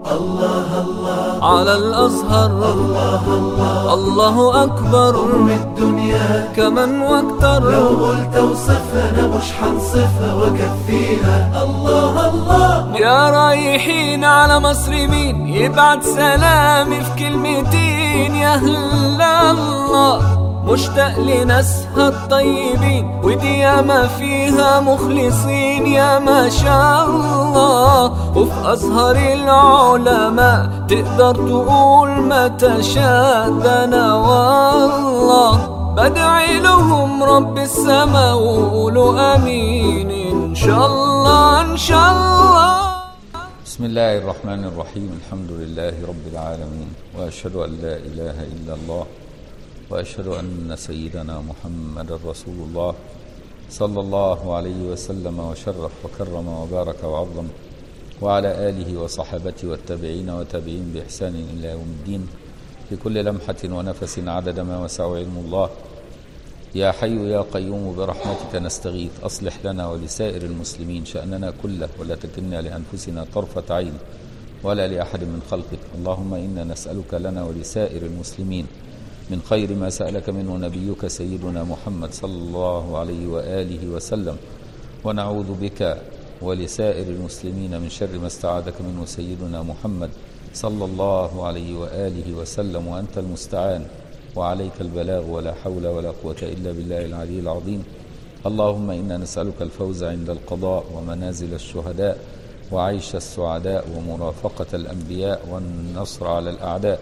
الله الله على الأزهر الله الله الله أكبر أم الدنيا كمن واكتر لو قلت اوصفها انا مش حنصفها واكفيها الله الله يا رايحين على مصر مين يبعت سلامي في كلمتين يا هلا الله مشتاق لناسها الطيبين ودي ياما فيها مخلصين يا ما شاء الله وفي أزهر العلماء تقدر تقول ما تشاء ده أنا والله بدعي لهم رب السما وقولوا امين ان شاء الله ان شاء الله بسم الله الرحمن الرحيم الحمد لله رب العالمين واشهد ان لا اله الا الله واشهد ان سيدنا محمد رسول الله صلى الله عليه وسلم وشرف وكرم وبارك وعظم وعلى اله وصحبته والتابعين وتابعين باحسان الى يوم الدين في كل لمحه ونفس عدد ما وسع علم الله يا حي يا قيوم برحمتك نستغيث أصلح لنا ولسائر المسلمين شأننا كله ولا تكلنا لأنفسنا طرفة عين ولا لأحد من خلقك اللهم إنا نسألك لنا ولسائر المسلمين من خير ما سألك منه نبيك سيدنا محمد صلى الله عليه وآله وسلم ونعوذ بك ولسائر المسلمين من شر ما استعاذك منه سيدنا محمد صلى الله عليه وآله وسلم وأنت المستعان وعليك البلاغ ولا حول ولا قوة إلا بالله العلي العظيم اللهم إنا نسألك الفوز عند القضاء ومنازل الشهداء وعيش السعداء ومرافقة الأنبياء والنصر على الأعداء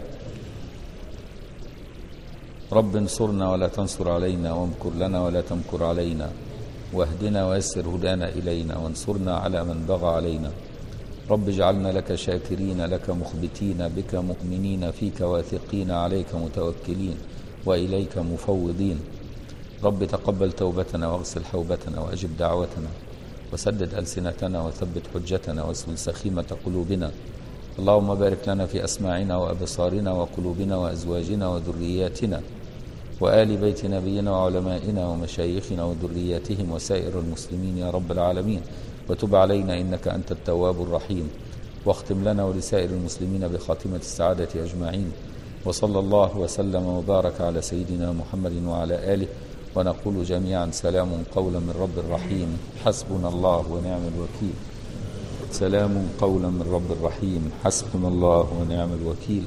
رب انصرنا ولا تنصر علينا وامكر لنا ولا تمكر علينا واهدنا ويسر هدانا إلينا وانصرنا على من بغى علينا رب اجعلنا لك شاكرين لك مخبتين بك مؤمنين فيك واثقين عليك متوكلين وإليك مفوضين رب تقبل توبتنا واغسل حوبتنا وأجب دعوتنا وسدد ألسنتنا وثبت حجتنا واسلل سخيمة قلوبنا اللهم بارك لنا في أسماعنا وأبصارنا وقلوبنا وأزواجنا وذرياتنا وآل بيت نبينا وعلمائنا ومشايخنا وذرياتهم وسائر المسلمين يا رب العالمين وتب علينا إنك أنت التواب الرحيم واختم لنا ولسائر المسلمين بخاتمة السعادة أجمعين وصلى الله وسلم وبارك على سيدنا محمد وعلى آله ونقول جميعا سلام قولا من رب رحيم حسبنا الله ونعم الوكيل سلام قولا من رب رحيم حسبنا الله ونعم الوكيل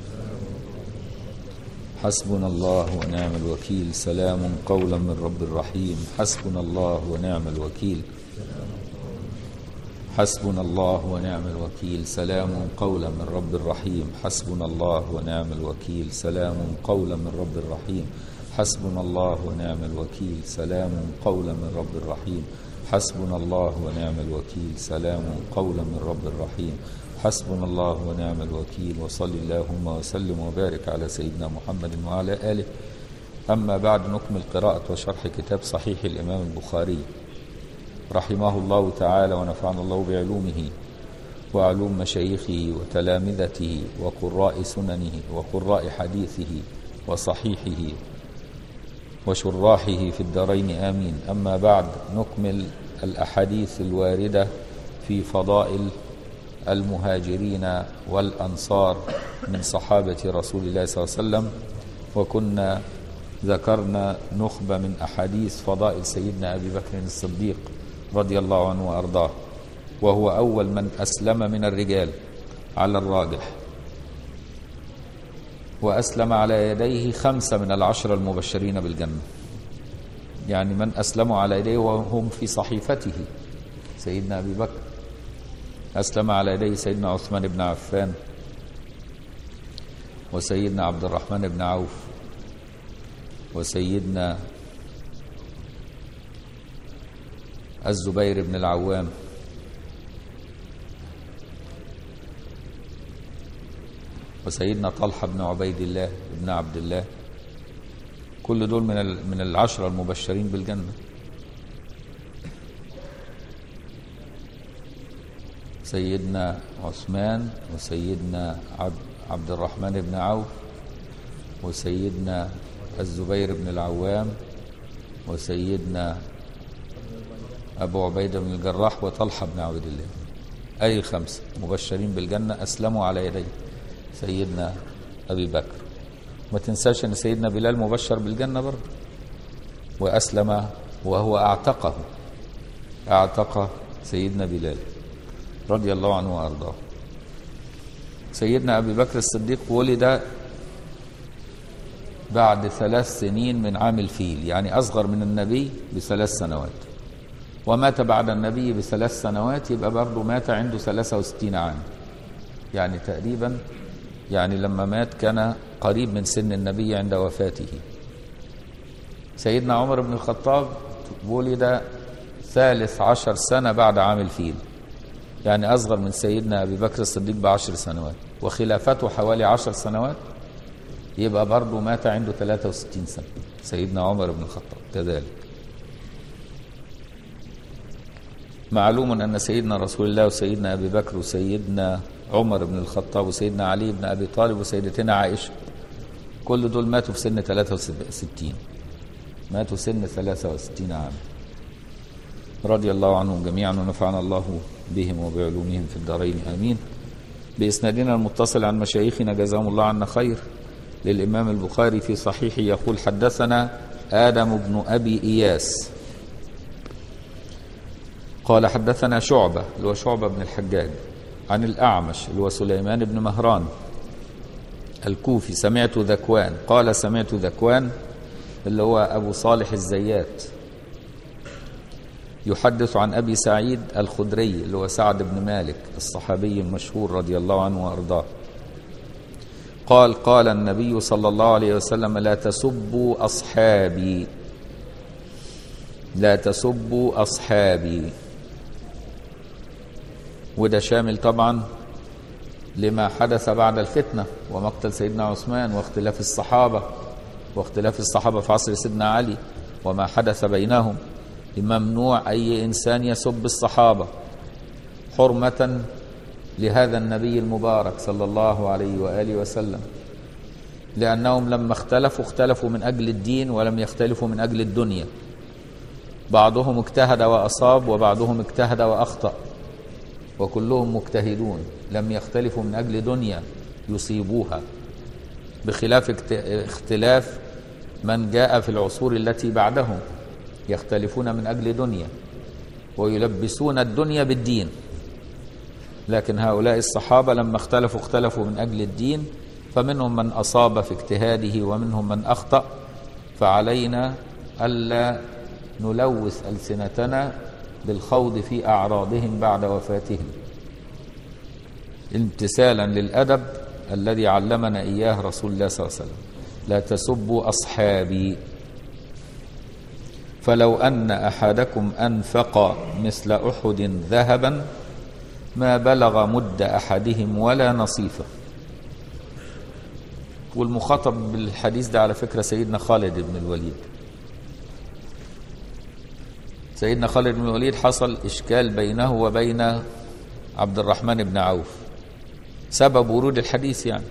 حسبنا الله ونعم الوكيل سلام قولا من رب رحيم حسبنا الله ونعم الوكيل حسبنا الله ونعم الوكيل سلام قولا من رب رحيم حسبنا الله ونعم الوكيل سلام قولا من رب رحيم حسبنا الله ونعم الوكيل سلام قولا من رب رحيم حسبنا الله ونعم الوكيل سلام قولا من رب رحيم حسبنا الله ونعم الوكيل وصل اللهم وسلم وبارك على سيدنا محمد وعلى آله أما بعد نكمل قراءة وشرح كتاب صحيح الإمام البخاري رحمه الله تعالى ونفعنا الله بعلومه وعلوم مشايخه وتلامذته وقراء سننه وقراء حديثه وصحيحه وشراحه في الدارين آمين أما بعد نكمل الأحاديث الواردة في فضائل المهاجرين والأنصار من صحابة رسول الله صلى الله عليه وسلم وكنا ذكرنا نخبة من أحاديث فضائل سيدنا أبي بكر الصديق رضي الله عنه وأرضاه وهو أول من أسلم من الرجال على الراجح وأسلم على يديه خمسة من العشرة المبشرين بالجنة يعني من أسلموا على يديه وهم في صحيفته سيدنا أبي بكر أسلم على يديه سيدنا عثمان بن عفان وسيدنا عبد الرحمن بن عوف وسيدنا الزبير بن العوام وسيدنا طلحة بن عبيد الله بن عبد الله كل دول من من العشرة المبشرين بالجنة سيدنا عثمان وسيدنا عبد, عبد الرحمن بن عوف وسيدنا الزبير بن العوام وسيدنا أبو عبيدة بن الجراح وطلحة بن عبد الله أي خمسة مبشرين بالجنة أسلموا على يدي سيدنا أبي بكر ما تنساش أن سيدنا بلال مبشر بالجنة برضه وأسلم وهو أعتقه أعتق سيدنا بلال رضي الله عنه وأرضاه سيدنا أبي بكر الصديق ولد بعد ثلاث سنين من عام الفيل يعني أصغر من النبي بثلاث سنوات ومات بعد النبي بثلاث سنوات يبقى برضه مات عنده 63 عام يعني تقريبا يعني لما مات كان قريب من سن النبي عند وفاته سيدنا عمر بن الخطاب ولد ثالث عشر سنة بعد عام الفيل يعني أصغر من سيدنا أبي بكر الصديق بعشر سنوات وخلافته حوالي عشر سنوات يبقى برضه مات عنده 63 سنة سيدنا عمر بن الخطاب كذلك معلوم أن سيدنا رسول الله وسيدنا أبي بكر وسيدنا عمر بن الخطاب وسيدنا علي بن أبي طالب وسيدتنا عائشة كل دول ماتوا في سن 63 ماتوا سن 63 عام رضي الله عنهم جميعا ونفعنا الله بهم وبعلومهم في الدارين آمين بإسنادنا المتصل عن مشايخنا جزاهم الله عنا خير للإمام البخاري في صحيحه يقول حدثنا آدم بن أبي إياس قال حدثنا شعبة اللي هو شعبة بن الحجاج عن الأعمش اللي هو سليمان بن مهران الكوفي سمعت ذكوان قال سمعت ذكوان اللي هو أبو صالح الزيات يحدث عن أبي سعيد الخدري اللي هو سعد بن مالك الصحابي المشهور رضي الله عنه وأرضاه قال قال النبي صلى الله عليه وسلم لا تسبوا أصحابي لا تسبوا أصحابي وده شامل طبعا لما حدث بعد الفتنة ومقتل سيدنا عثمان واختلاف الصحابة واختلاف الصحابة في عصر سيدنا علي وما حدث بينهم ممنوع أي إنسان يسب الصحابة حرمة لهذا النبي المبارك صلى الله عليه وآله وسلم لأنهم لما اختلفوا اختلفوا من أجل الدين ولم يختلفوا من أجل الدنيا بعضهم اجتهد وأصاب وبعضهم اجتهد وأخطأ وكلهم مجتهدون لم يختلفوا من أجل دنيا يصيبوها بخلاف اختلاف من جاء في العصور التي بعدهم يختلفون من أجل دنيا ويلبسون الدنيا بالدين لكن هؤلاء الصحابة لما اختلفوا اختلفوا من أجل الدين فمنهم من أصاب في اجتهاده ومنهم من أخطأ فعلينا ألا نلوث ألسنتنا بالخوض في أعراضهم بعد وفاتهم امتثالا للأدب الذي علمنا إياه رسول الله صلى الله عليه وسلم لا تسبوا أصحابي فلو أن أحدكم أنفق مثل أحد ذهبا ما بلغ مد أحدهم ولا نصيفه والمخاطب بالحديث ده على فكرة سيدنا خالد بن الوليد سيدنا خالد بن الوليد حصل إشكال بينه وبين عبد الرحمن بن عوف سبب ورود الحديث يعني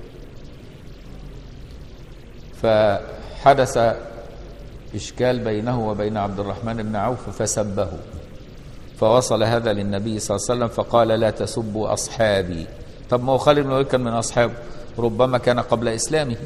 فحدث إشكال بينه وبين عبد الرحمن بن عوف فسبه فوصل هذا للنبي صلى الله عليه وسلم فقال لا تسبوا أصحابي طب ما هو خالد بن الوليد كان من أصحابه ربما كان قبل إسلامه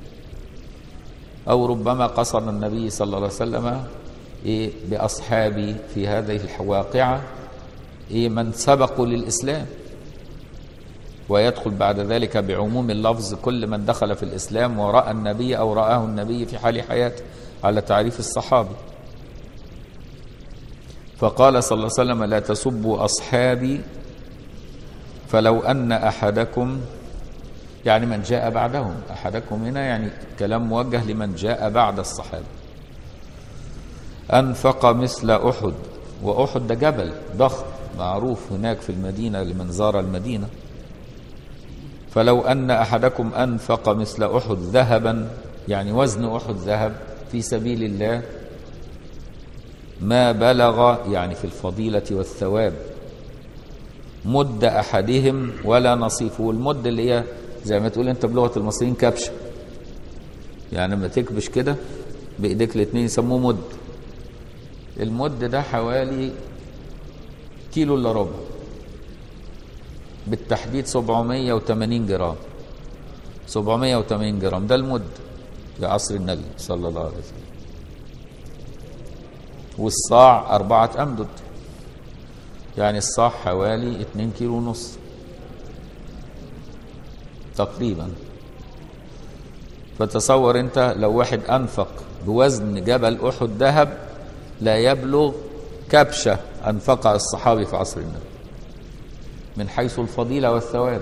أو ربما قصر النبي صلى الله عليه وسلم إيه بأصحابي في هذه الواقعة إيه من سبقوا للإسلام ويدخل بعد ذلك بعموم اللفظ كل من دخل في الإسلام ورأى النبي أو رآه النبي في حال حياته على تعريف الصحابي فقال صلى الله عليه وسلم لا تسبوا أصحابي فلو أن أحدكم يعني من جاء بعدهم أحدكم هنا يعني كلام موجه لمن جاء بعد الصحابة أنفق مثل أحد وأحد ده جبل ضخم معروف هناك في المدينة لمن زار المدينة فلو أن أحدكم أنفق مثل أحد ذهبا يعني وزن أحد ذهب في سبيل الله ما بلغ يعني في الفضيلة والثواب مد أحدهم ولا نصيفه المد اللي هي زي ما تقول أنت بلغة المصريين كبشة يعني لما تكبش كده بإيديك الاتنين يسموه مد المد ده حوالي كيلو إلا ربع بالتحديد 780 جرام 780 جرام ده المد في عصر النبي صلى الله عليه وسلم والصاع أربعة أمدد يعني الصاع حوالي 2 كيلو ونص تقريبا فتصور انت لو واحد انفق بوزن جبل احد ذهب لا يبلغ كبشه انفقها الصحابي في عصر النبي من حيث الفضيله والثواب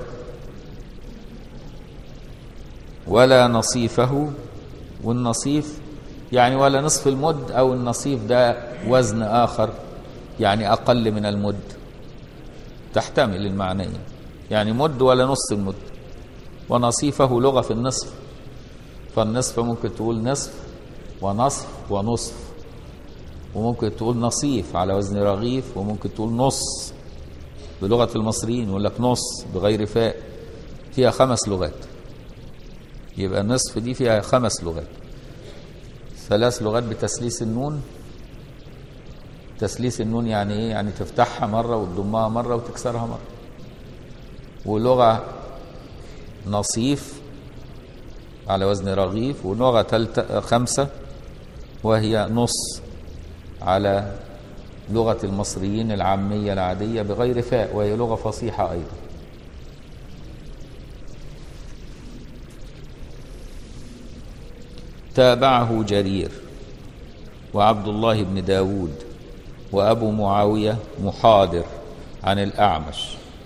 ولا نصيفه والنصيف يعني ولا نصف المد او النصيف ده وزن اخر يعني اقل من المد تحتمل المعنيين يعني مد ولا نص المد ونصيفه لغه في النصف فالنصف ممكن تقول نصف ونصف ونصف وممكن تقول نصيف على وزن رغيف وممكن تقول نص بلغة المصريين يقول لك نص بغير فاء فيها خمس لغات يبقى النصف دي فيها خمس لغات ثلاث لغات بتسليس النون تسليس النون يعني ايه يعني تفتحها مرة وتضمها مرة وتكسرها مرة ولغة نصيف على وزن رغيف ولغة تالتة خمسة وهي نص على لغة المصريين العامية العادية بغير فاء وهي لغة فصيحة أيضا تابعه جرير وعبد الله بن داود وأبو معاوية محاضر عن الأعمش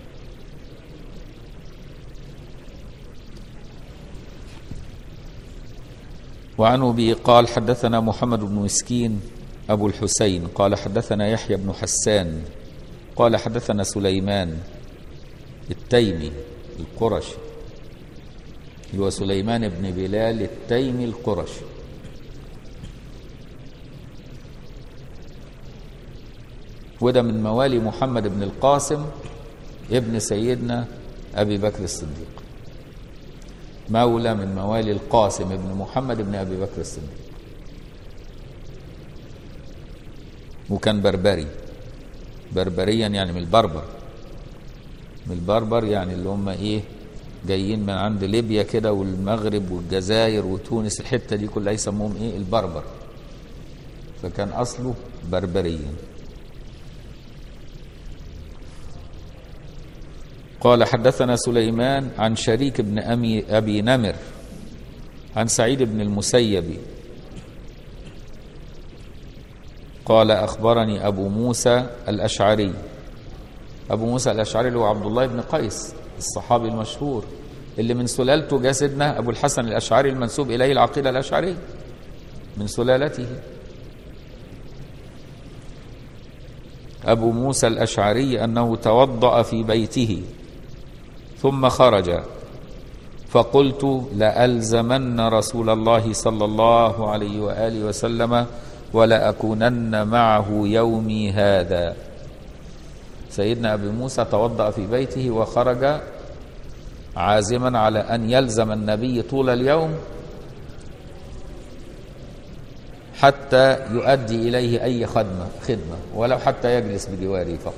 وعن أبي قال حدثنا محمد بن مسكين أبو الحسين قال حدثنا يحيى بن حسان قال حدثنا سليمان التيمي القرشي اللي هو سليمان بن بلال التيمي القرشي وده من موالي محمد بن القاسم ابن سيدنا أبي بكر الصديق مولى من موالي القاسم بن محمد بن أبي بكر الصديق وكان بربري بربريا يعني من البربر من البربر يعني اللي هم ايه جايين من عند ليبيا كده والمغرب والجزائر وتونس الحته دي كلها يسموهم ايه البربر فكان اصله بربريا قال حدثنا سليمان عن شريك بن أمي أبي نمر عن سعيد بن المسيب قال أخبرني أبو موسى الأشعري أبو موسى الأشعري اللي هو عبد الله بن قيس الصحابي المشهور اللي من سلالته جاء سيدنا أبو الحسن الأشعري المنسوب إليه العقيدة الأشعري من سلالته أبو موسى الأشعري أنه توضأ في بيته ثم خرج فقلت لألزمن رسول الله صلى الله عليه وآله وسلم ولأكونن معه يومي هذا سيدنا أبي موسى توضأ في بيته وخرج عازما على أن يلزم النبي طول اليوم حتى يؤدي إليه أي خدمة خدمة ولو حتى يجلس بجواره فقط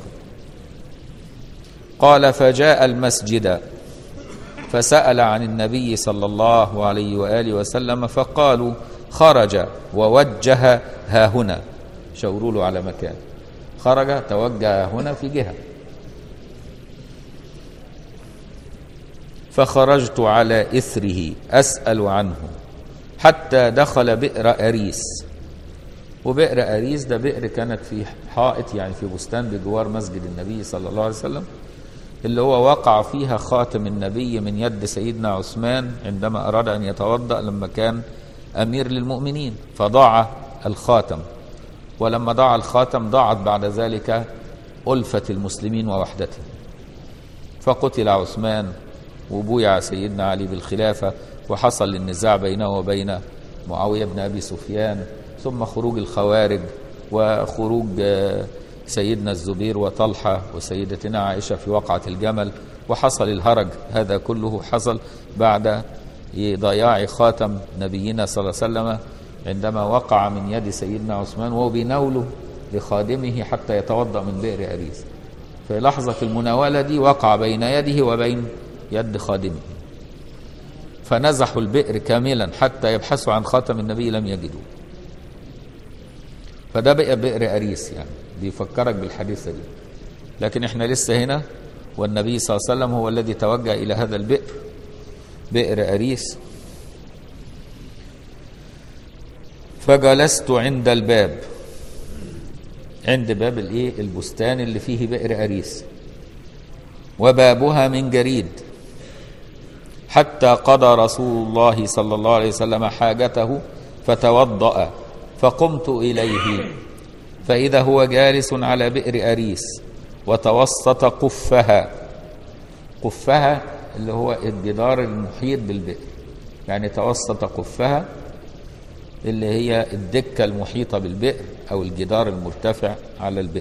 قال فجاء المسجد فسأل عن النبي صلى الله عليه وآله وسلم فقالوا خرج ووجه ها هنا شاوروا له على مكان خرج توجه هنا في جهة فخرجت على إثره أسأل عنه حتى دخل بئر أريس وبئر أريس ده بئر كانت في حائط يعني في بستان بجوار مسجد النبي صلى الله عليه وسلم اللي هو وقع فيها خاتم النبي من يد سيدنا عثمان عندما أراد أن يتوضأ لما كان أمير للمؤمنين فضاع الخاتم ولما ضاع الخاتم ضاعت بعد ذلك ألفة المسلمين ووحدتهم فقتل عثمان وبويع سيدنا علي بالخلافة وحصل النزاع بينه وبين معاوية بن أبي سفيان ثم خروج الخوارج وخروج سيدنا الزبير وطلحة وسيدتنا عائشة في وقعة الجمل وحصل الهرج هذا كله حصل بعد ضياع خاتم نبينا صلى الله عليه وسلم عندما وقع من يد سيدنا عثمان وهو بينوله لخادمه حتى يتوضأ من بئر أريس في لحظة المناولة دي وقع بين يده وبين يد خادمه فنزحوا البئر كاملا حتى يبحثوا عن خاتم النبي لم يجدوه فده بقى بئر أريس يعني بيفكرك بالحادثة دي لكن احنا لسه هنا والنبي صلى الله عليه وسلم هو الذي توجه إلى هذا البئر بئر أريس فجلست عند الباب عند باب الايه البستان اللي فيه بئر أريس وبابها من جريد حتى قضى رسول الله صلى الله عليه وسلم حاجته فتوضأ فقمت إليه فإذا هو جالس على بئر أريس وتوسط قفها قفها اللي هو الجدار المحيط بالبئر يعني توسط قفها اللي هي الدكة المحيطة بالبئر أو الجدار المرتفع على البئر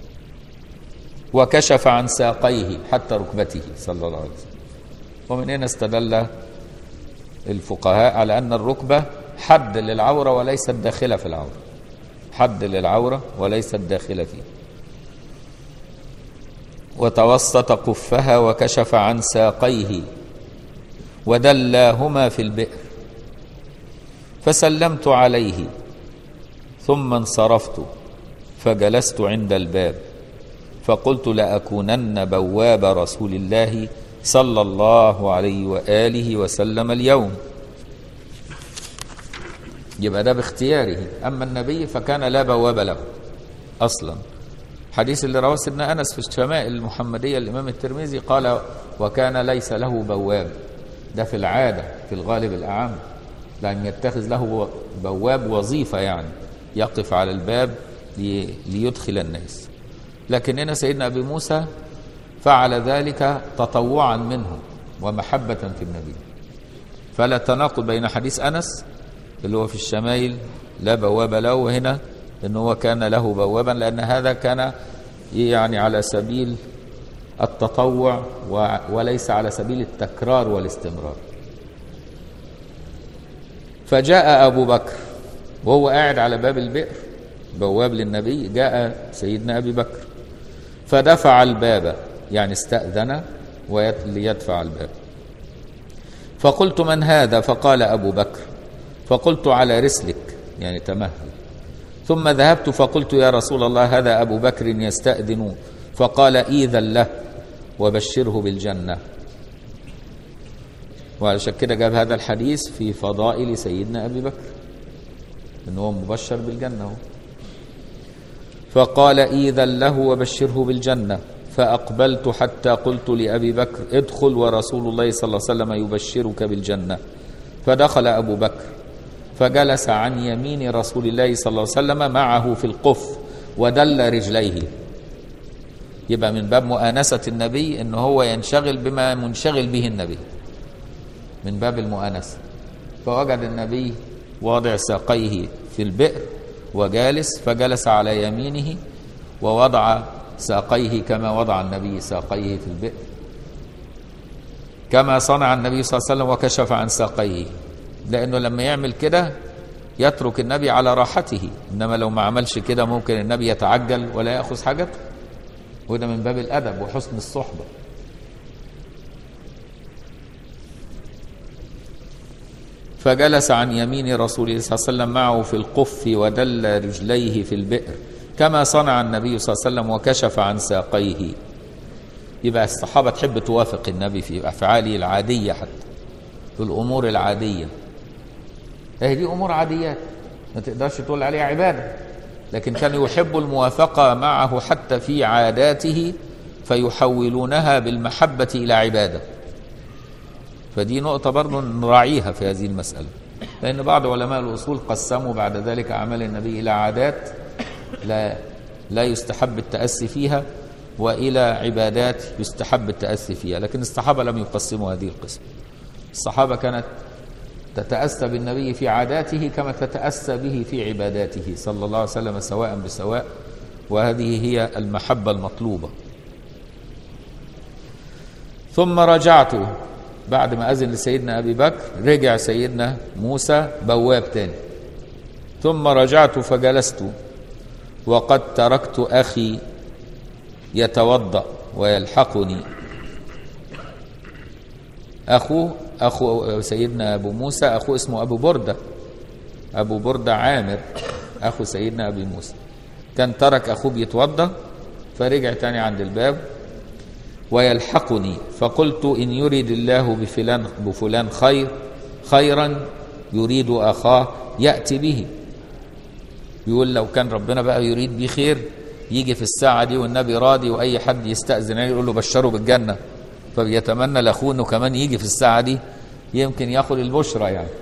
وكشف عن ساقيه حتى ركبته صلى الله عليه وسلم ومن هنا استدل الفقهاء على أن الركبة حد للعورة وليست داخلة في العورة حد للعورة وليست داخلة فيه وتوسط قفها وكشف عن ساقيه ودلاهما في البئر فسلمت عليه ثم انصرفت فجلست عند الباب فقلت لأكونن بواب رسول الله صلى الله عليه وآله وسلم اليوم يبقى ده باختياره أما النبي فكان لا بواب له أصلا حديث اللي رواه سيدنا أنس في الشمائل المحمدية الإمام الترمذي قال وكان ليس له بواب ده في العادة في الغالب الأعم لأن يتخذ له بواب وظيفة يعني يقف على الباب لي ليدخل الناس لكن هنا سيدنا أبي موسى فعل ذلك تطوعا منه ومحبة في النبي فلا تناقض بين حديث أنس اللي هو في الشمايل لا بواب له وهنا ان هو كان له بوابا لان هذا كان يعني على سبيل التطوع وليس على سبيل التكرار والاستمرار فجاء ابو بكر وهو قاعد على باب البئر بواب للنبي جاء سيدنا ابي بكر فدفع الباب يعني استاذن ليدفع الباب فقلت من هذا فقال ابو بكر فقلت على رسلك يعني تمهل ثم ذهبت فقلت يا رسول الله هذا أبو بكر يستأذن فقال إيذا له وبشره بالجنة وعلشان كده جاب هذا الحديث في فضائل سيدنا أبي بكر إنه هو مبشر بالجنة هو. فقال إيذا له وبشره بالجنة فأقبلت حتى قلت لأبي بكر ادخل ورسول الله صلى الله عليه وسلم يبشرك بالجنة فدخل أبو بكر فجلس عن يمين رسول الله صلى الله عليه وسلم معه في القف ودل رجليه يبقى من باب مؤانسة النبي ان هو ينشغل بما منشغل به النبي من باب المؤانسة فوجد النبي واضع ساقيه في البئر وجالس فجلس على يمينه ووضع ساقيه كما وضع النبي ساقيه في البئر كما صنع النبي صلى الله عليه وسلم وكشف عن ساقيه لانه لما يعمل كده يترك النبي على راحته انما لو ما عملش كده ممكن النبي يتعجل ولا ياخذ حاجته وده من باب الادب وحسن الصحبه فجلس عن يمين رسول الله صلى الله عليه وسلم معه في القف ودل رجليه في البئر كما صنع النبي صلى الله عليه وسلم وكشف عن ساقيه يبقى الصحابه تحب توافق النبي في افعاله العاديه حتى في الامور العاديه هي دي امور عاديات ما تقدرش تقول عليها عباده لكن كانوا يحبوا الموافقه معه حتى في عاداته فيحولونها بالمحبه الى عباده فدي نقطه برضه نراعيها في هذه المساله لان بعض علماء الاصول قسموا بعد ذلك اعمال النبي الى عادات لا لا يستحب التاسي فيها والى عبادات يستحب التاسي فيها لكن الصحابه لم يقسموا هذه القسم الصحابه كانت تتأسى بالنبي في عاداته كما تتأسى به في عباداته صلى الله عليه وسلم سواء بسواء وهذه هي المحبة المطلوبة ثم رجعت بعد ما أذن لسيدنا أبي بكر رجع سيدنا موسى بواب تاني ثم رجعت فجلست وقد تركت أخي يتوضأ ويلحقني أخوه أخو سيدنا أبو موسى أخوه اسمه أبو بردة أبو بردة عامر أخو سيدنا أبي موسى كان ترك أخوه بيتوضأ فرجع تاني عند الباب ويلحقني فقلت إن يريد الله بفلان بفلان خير خيرا يريد أخاه يأتي به يقول لو كان ربنا بقى يريد بيه خير يجي في الساعة دي والنبي راضي وأي حد يستأذن عليه يقول له بشره بالجنة فبيتمنى لأخوه إنه كمان يجي في الساعة دي يمكن ياخد البشرى يعني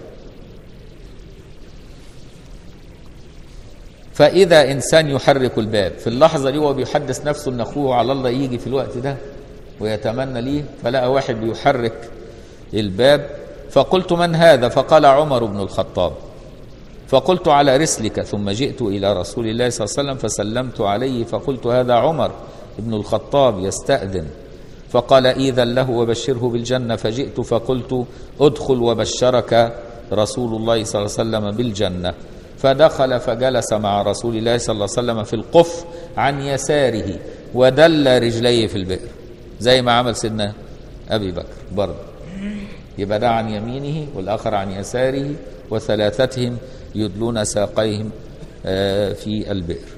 فإذا إنسان يحرك الباب في اللحظة دي هو بيحدث نفسه إن أخوه على الله يجي في الوقت ده ويتمنى ليه فلقى واحد بيحرك الباب فقلت من هذا فقال عمر بن الخطاب فقلت على رسلك ثم جئت إلى رسول الله صلى الله عليه وسلم فسلمت عليه فقلت هذا عمر بن الخطاب يستأذن فقال إذا له وبشره بالجنة فجئت فقلت ادخل وبشرك رسول الله صلى الله عليه وسلم بالجنة فدخل فجلس مع رسول الله صلى الله عليه وسلم في القف عن يساره ودل رجليه في البئر زي ما عمل سيدنا أبي بكر برضه يبقى ده عن يمينه والآخر عن يساره وثلاثتهم يدلون ساقيهم آه، في البئر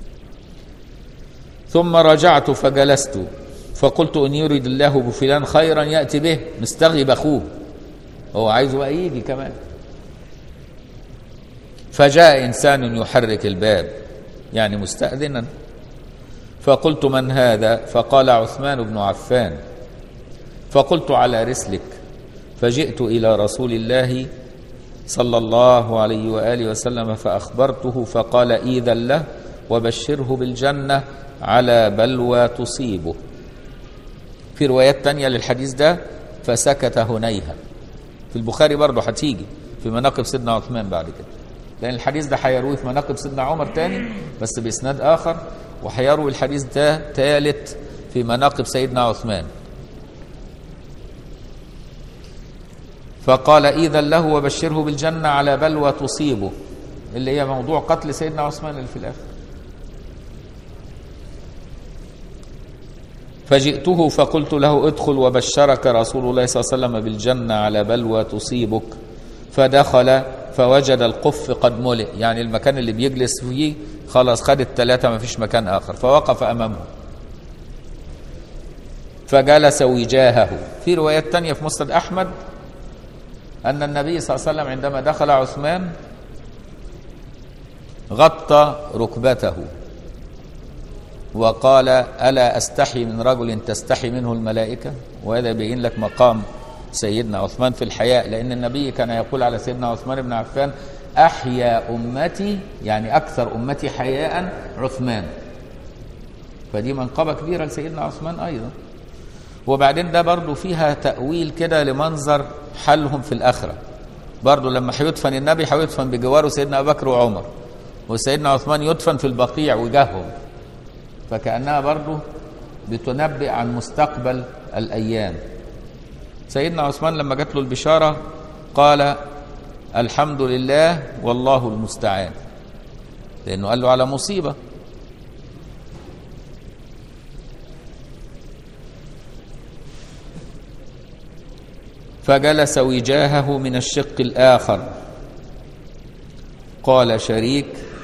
ثم رجعت فجلست فقلت إن يريد الله بفلان خيرا يأتي به مستغرب أخوه هو عايزه بقى يجي كمان فجاء إنسان يحرك الباب يعني مستأذنا فقلت من هذا فقال عثمان بن عفان فقلت على رسلك فجئت إلى رسول الله صلى الله عليه وآله وسلم فأخبرته فقال إذا له وبشره بالجنة على بلوى تصيبه في روايات تانية للحديث ده فسكت هنيها في البخاري برضه هتيجي في مناقب سيدنا عثمان بعد كده لأن الحديث ده هيروي في مناقب سيدنا عمر تاني بس بإسناد آخر وهيروي الحديث ده ثالث في مناقب سيدنا عثمان فقال إذا له وبشره بالجنة على بلوى تصيبه اللي هي موضوع قتل سيدنا عثمان اللي في الآخر فجئته فقلت له ادخل وبشرك رسول الله صلى الله عليه وسلم بالجنة على بلوى تصيبك فدخل فوجد القف قد ملئ يعني المكان اللي بيجلس فيه خلاص خد الثلاثة ما فيش مكان آخر فوقف أمامه فجلس وجاهه في روايات تانية في مسند أحمد أن النبي صلى الله عليه وسلم عندما دخل عثمان غطى ركبته وقال ألا أستحي من رجل تستحي منه الملائكة وهذا يبين لك مقام سيدنا عثمان في الحياء لأن النبي كان يقول على سيدنا عثمان بن عفان أحيا أمتي يعني أكثر أمتي حياء عثمان فدي منقبة كبيرة لسيدنا عثمان أيضا وبعدين ده برضو فيها تأويل كده لمنظر حالهم في الآخرة برضو لما هيدفن النبي هيدفن بجواره سيدنا أبو بكر وعمر وسيدنا عثمان يدفن في البقيع وجاههم فكأنها برضو بتنبئ عن مستقبل الأيام سيدنا عثمان لما جات له البشارة قال الحمد لله والله المستعان لأنه قال له على مصيبة فجلس وجاهه من الشق الآخر قال شريك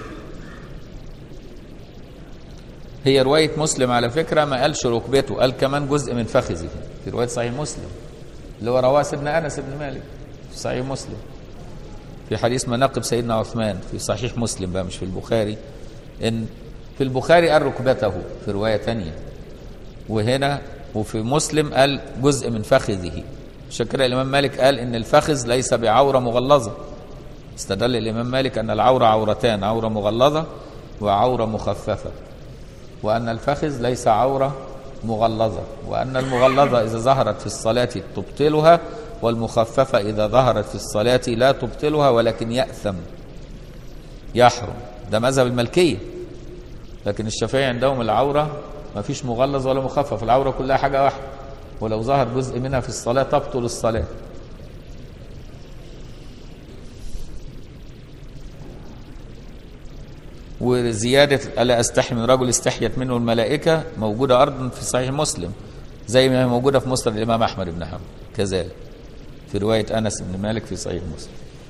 هي رواية مسلم على فكرة ما قالش ركبته قال كمان جزء من فخذه في رواية صحيح مسلم اللي هو رواه سيدنا أنس بن مالك في صحيح مسلم في حديث مناقب سيدنا عثمان في صحيح مسلم بقى مش في البخاري إن في البخاري قال ركبته في رواية تانية وهنا وفي مسلم قال جزء من فخذه عشان كده الإمام مالك قال إن الفخذ ليس بعورة مغلظة استدل الإمام مالك أن العورة عورتان عورة مغلظة وعورة مخففة وأن الفخذ ليس عورة مغلظة وأن المغلظة إذا ظهرت في الصلاة تبطلها والمخففة إذا ظهرت في الصلاة لا تبطلها ولكن يأثم يحرم ده مذهب الملكية لكن الشافعي عندهم العورة ما فيش مغلظ ولا مخفف العورة كلها حاجة واحدة ولو ظهر جزء منها في الصلاة تبطل الصلاة وزيادة ألا أستحي من رجل استحيت منه الملائكة موجودة أيضا في صحيح مسلم زي ما هي موجودة في مسند الإمام أحمد بن حنبل كذلك في رواية أنس بن مالك في صحيح مسلم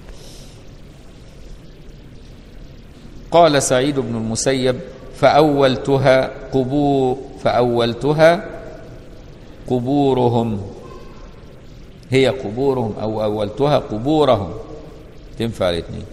قال سعيد بن المسيب فأولتها قبور فأولتها قبورهم هي قبورهم أو أولتها قبورهم تنفع الاثنين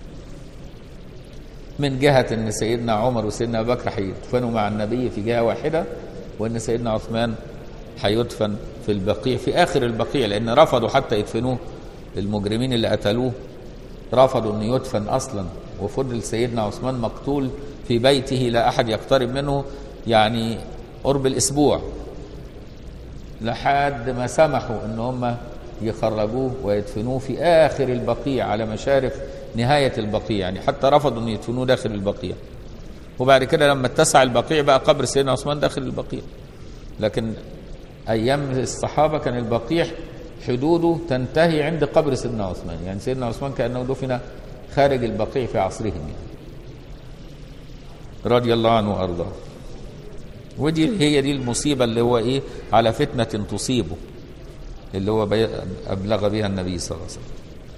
من جهة أن سيدنا عمر وسيدنا أبو بكر هيدفنوا مع النبي في جهة واحدة وأن سيدنا عثمان هيدفن في البقيع في آخر البقيع لأن رفضوا حتى يدفنوه المجرمين اللي قتلوه رفضوا أن يدفن أصلا وفضل سيدنا عثمان مقتول في بيته لا أحد يقترب منه يعني قرب الأسبوع لحد ما سمحوا أن هم يخرجوه ويدفنوه في آخر البقيع على مشارف نهاية البقيع يعني حتى رفضوا أن يدفنوه داخل البقيع وبعد كده لما اتسع البقيع بقى قبر سيدنا عثمان داخل البقيع لكن أيام الصحابة كان البقيع حدوده تنتهي عند قبر سيدنا عثمان يعني سيدنا عثمان كأنه دفن خارج البقيع في عصرهم يعني رضي الله عنه وأرضاه ودي هي دي المصيبة اللي هو إيه على فتنة تصيبه اللي هو بي- أبلغ بها النبي صلى الله عليه وسلم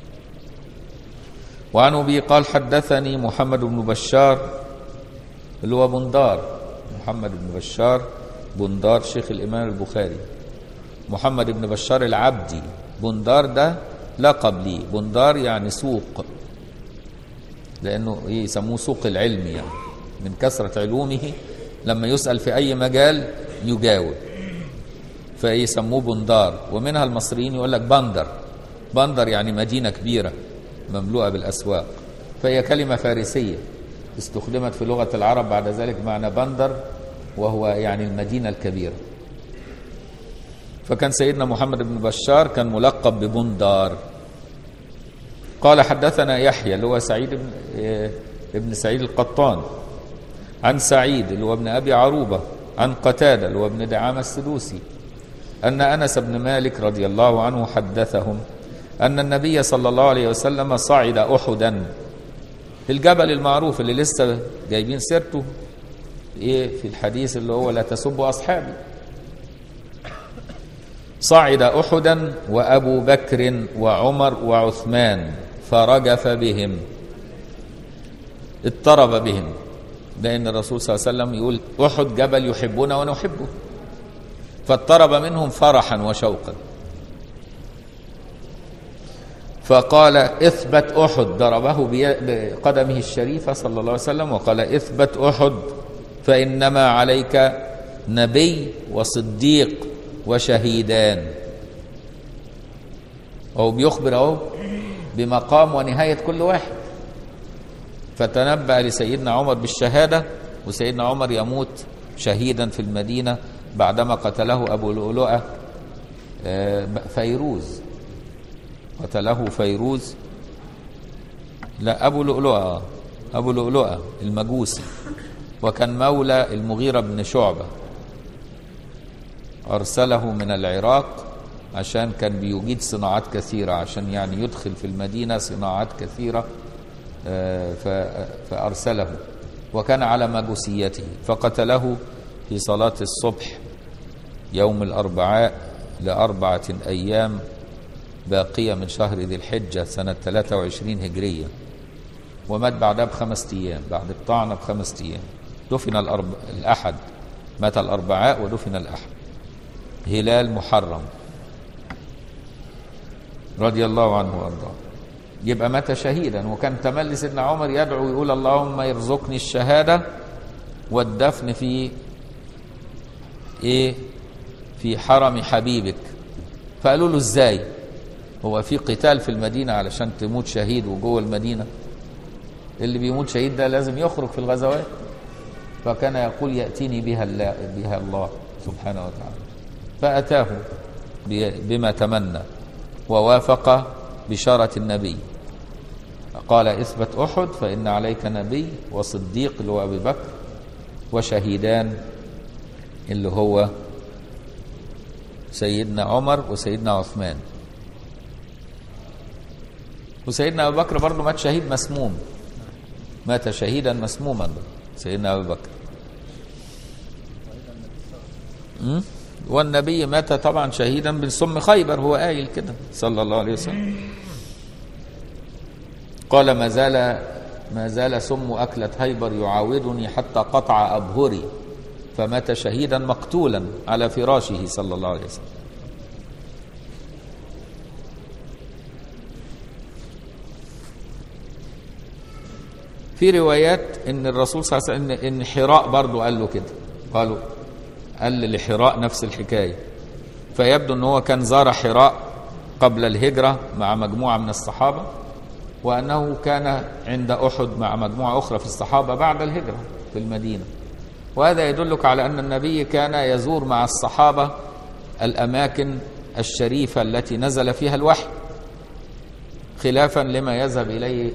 وعن أبي قال حدثني محمد بن بشار اللي هو بندار محمد بن بشار بندار شيخ الإمام البخاري محمد بن بشار العبدي بندار ده لقب لي بندار يعني سوق لأنه إيه يسموه سوق العلم يعني من كثرة علومه لما يسأل في أي مجال يجاوب فيسموه بندار ومنها المصريين يقول لك بندر بندر يعني مدينة كبيرة مملوءة بالأسواق فهي كلمة فارسية استخدمت في لغة العرب بعد ذلك معنى بندر وهو يعني المدينة الكبيرة فكان سيدنا محمد بن بشار كان ملقب ببندار قال حدثنا يحيى اللي هو سعيد بن إيه، ابن سعيد القطان عن سعيد اللي هو ابن ابي عروبه عن قتاده اللي هو ابن دعامه السدوسي ان انس بن مالك رضي الله عنه حدثهم ان النبي صلى الله عليه وسلم صعد احدا الجبل المعروف اللي لسه جايبين سيرته ايه في الحديث اللي هو لا تسبوا اصحابي صعد احدا وابو بكر وعمر وعثمان فرجف بهم اضطرب بهم لان الرسول صلى الله عليه وسلم يقول احد جبل يحبنا ونحبه فاضطرب منهم فرحا وشوقا فقال اثبت احد ضربه بي- بقدمه الشريفه صلى الله عليه وسلم وقال اثبت احد فانما عليك نبي وصديق وشهيدان هو بيخبر اهو بمقام ونهايه كل واحد فتنبأ لسيدنا عمر بالشهاده وسيدنا عمر يموت شهيدا في المدينه بعدما قتله ابو لؤلؤه آه، فيروز قتله فيروز لا أبو لؤلؤة أبو لؤلؤة المجوسي وكان مولى المغيرة بن شعبة أرسله من العراق عشان كان بيجيد صناعات كثيرة عشان يعني يدخل في المدينة صناعات كثيرة آه، ف- فأرسله وكان على مجوسيته فقتله في صلاة الصبح يوم الأربعاء لأربعة أيام باقية من شهر ذي الحجة سنة 23 هجرية ومات بعدها بخمس أيام بعد الطعنة بخمس أيام دفن الأرب... الأحد مات الأربعاء ودفن الأحد هلال محرم رضي الله عنه وارضاه يبقى مات شهيدا وكان تملي سيدنا عمر يدعو يقول اللهم يرزقني الشهاده والدفن في ايه في حرم حبيبك فقالوا له ازاي هو في قتال في المدينه علشان تموت شهيد وجوه المدينه اللي بيموت شهيد ده لازم يخرج في الغزوات فكان يقول ياتيني بها الله بها الله سبحانه وتعالى فاتاه ب- بما تمنى ووافق بشاره النبي قال اثبت احد فان عليك نبي وصديق اللي هو ابي بكر وشهيدان اللي هو سيدنا عمر وسيدنا عثمان وسيدنا ابو بكر برضه مات شهيد مسموم مات شهيدا مسموما سيدنا أبو بكر م? والنبي مات طبعا شهيدا بالسم خيبر هو قايل كده صلى الله عليه وسلم قال ما زال ما زال سم أكلة هيبر يعاودني حتى قطع أبهري فمات شهيدا مقتولا على فراشه صلى الله عليه وسلم في روايات ان الرسول صلى الله عليه وسلم ان حراء برضه قال له كده قالوا قال لحراء نفس الحكايه فيبدو ان هو كان زار حراء قبل الهجره مع مجموعه من الصحابه وانه كان عند احد مع مجموعه اخرى في الصحابه بعد الهجره في المدينه وهذا يدلك على ان النبي كان يزور مع الصحابه الاماكن الشريفه التي نزل فيها الوحي خلافا لما يذهب اليه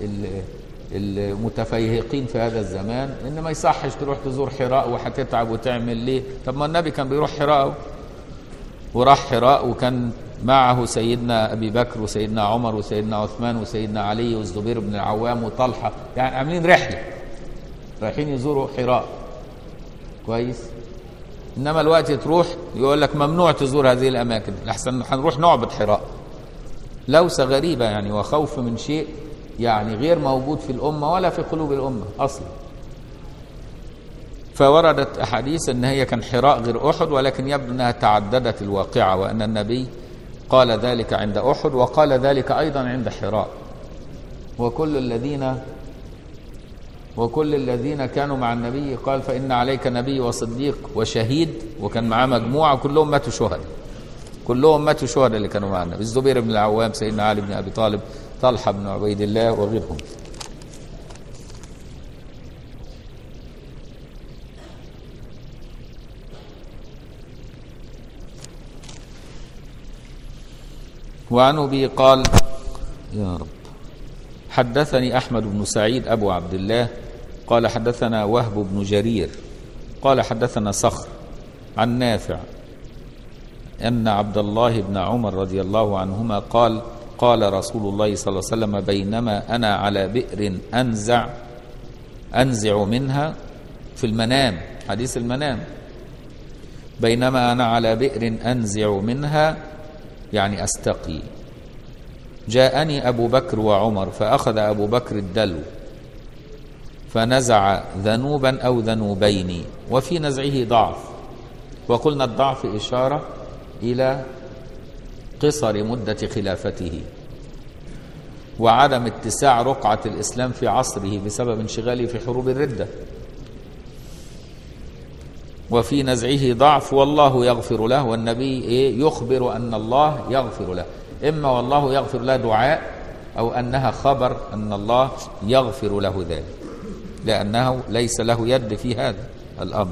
المتفيهقين في هذا الزمان ان ما يصحش تروح تزور حراء وهتتعب وتعمل ليه طب ما النبي كان بيروح حراء وراح حراء وكان معه سيدنا ابي بكر وسيدنا عمر وسيدنا عثمان وسيدنا علي والزبير بن العوام وطلحه يعني عاملين رحله رايحين يزوروا حراء كويس انما الوقت تروح يقول لك ممنوع تزور هذه الاماكن لحسن هنروح نعبد حراء لوسه غريبه يعني وخوف من شيء يعني غير موجود في الامه ولا في قلوب الامه اصلا فوردت احاديث ان هي كان حراء غير احد ولكن يبدو انها تعددت الواقعه وان النبي قال ذلك عند احد وقال ذلك ايضا عند حراء وكل الذين وكل الذين كانوا مع النبي قال فإن عليك نبي وصديق وشهيد وكان معاه مجموعة كلهم ماتوا شهداء كلهم ماتوا شهداء اللي كانوا مع النبي الزبير بن العوام سيدنا علي بن أبي طالب طلحة بن عبيد الله وغيرهم وعن أبي قال يا رب حدثني أحمد بن سعيد أبو عبد الله قال حدثنا وهب بن جرير قال حدثنا صخر عن نافع أن عبد الله بن عمر رضي الله عنهما قال قال رسول الله صلى الله عليه وسلم بينما أنا على بئر أنزع أنزع منها في المنام حديث المنام بينما أنا على بئر أنزع منها يعني أستقي جاءني أبو بكر وعمر فأخذ أبو بكر الدلو فنزع ذنوبا أو ذنوبين وفي نزعه ضعف وقلنا الضعف إشارة إلى قصر مدة خلافته وعدم اتساع رقعة الإسلام في عصره بسبب انشغاله في حروب الردة وفي نزعه ضعف والله يغفر له والنبي إيه يخبر أن الله يغفر له إما والله يغفر له دعاء أو أنها خبر أن الله يغفر له ذلك لأنه ليس له يد في هذا الأمر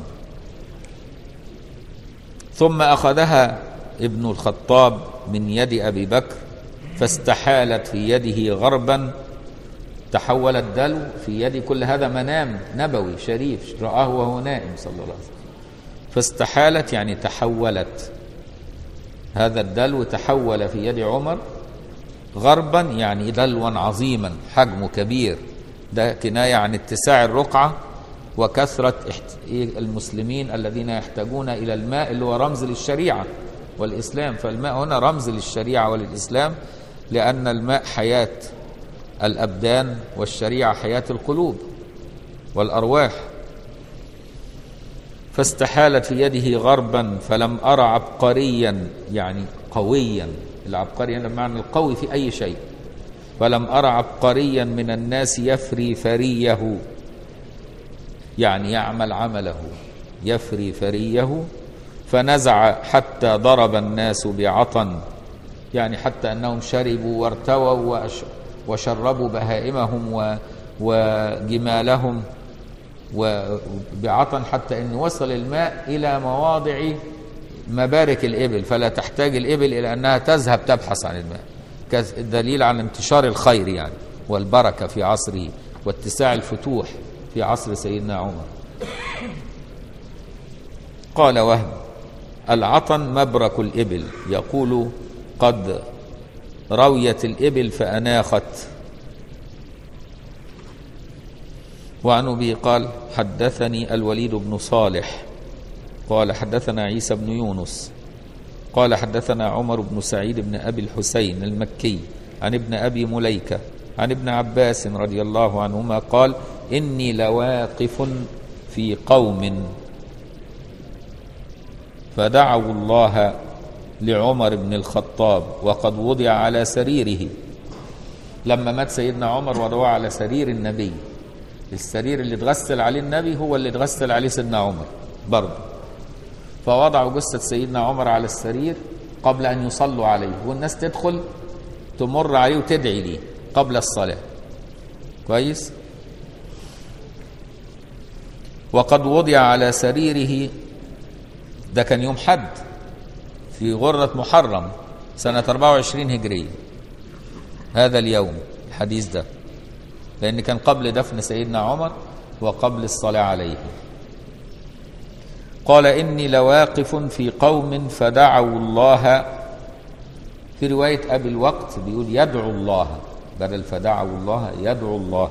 ثم أخذها ابن الخطاب من يد أبي بكر فاستحالت في يده غربا تحول الدلو في يد كل هذا منام نبوي شريف رآه وهو نائم صلى الله عليه وسلم فاستحالت يعني تحولت هذا الدلو تحول في يد عمر غربا يعني دلوا عظيما حجمه كبير ده كناية عن اتساع الرقعة وكثرة المسلمين الذين يحتاجون إلى الماء اللي هو رمز للشريعة والإسلام فالماء هنا رمز للشريعة وللإسلام لأن الماء حياة الأبدان والشريعة حياة القلوب والأرواح فاستحالت في يده غربا فلم أرى عبقريا يعني قويا العبقري هنا بمعنى القوي في أي شيء فلم أرى عبقريا من الناس يفري فريه يعني يعمل عمله يفري فريه فنزع حتى ضرب الناس بعطن يعني حتى أنهم شربوا وارتووا وشربوا بهائمهم وجمالهم وبعطن حتى أن وصل الماء إلى مواضع مبارك الإبل فلا تحتاج الإبل إلى أنها تذهب تبحث عن الماء كدليل على انتشار الخير يعني والبركة في عصره واتساع الفتوح في عصر سيدنا عمر قال وهب العطن مبرك الإبل يقول قد رويت الإبل فأناخت وعن أبي قال حدثني الوليد بن صالح قال حدثنا عيسى بن يونس قال حدثنا عمر بن سعيد بن أبي الحسين المكي عن ابن أبي مليكة عن ابن عباس رضي الله عنهما قال إني لواقف في قوم فدعوا الله لعمر بن الخطاب وقد وضع على سريره لما مات سيدنا عمر وضعه على سرير النبي السرير اللي اتغسل عليه النبي هو اللي اتغسل عليه سيدنا عمر برضه فوضعوا جثة سيدنا عمر على السرير قبل أن يصلوا عليه والناس تدخل تمر عليه وتدعي ليه قبل الصلاة كويس وقد وضع على سريره ده كان يوم حد في غرة محرم سنة 24 هجرية هذا اليوم الحديث ده لأن كان قبل دفن سيدنا عمر وقبل الصلاة عليه قال إني لواقف في قوم فدعوا الله في رواية أبي الوقت بيقول يدعو الله بدل فدعوا الله يدعو الله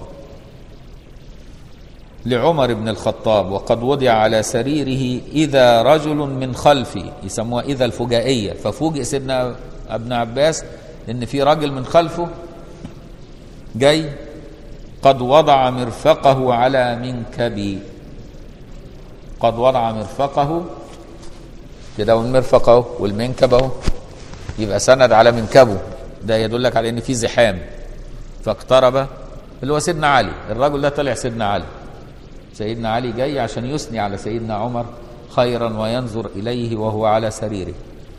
لعمر بن الخطاب وقد وضع على سريره إذا رجل من خلفي يسموها إذا الفجائية ففوجئ سيدنا ابن عباس إن في راجل من خلفه جاي قد وضع مرفقه على منكبي قد وضع مرفقه كده والمرفق اهو والمنكب اهو يبقى سند على منكبه ده يدلك على ان في زحام فاقترب اللي هو سيدنا علي الرجل ده طلع سيدنا علي سيدنا علي جاي عشان يثني على سيدنا عمر خيرا وينظر اليه وهو على سريره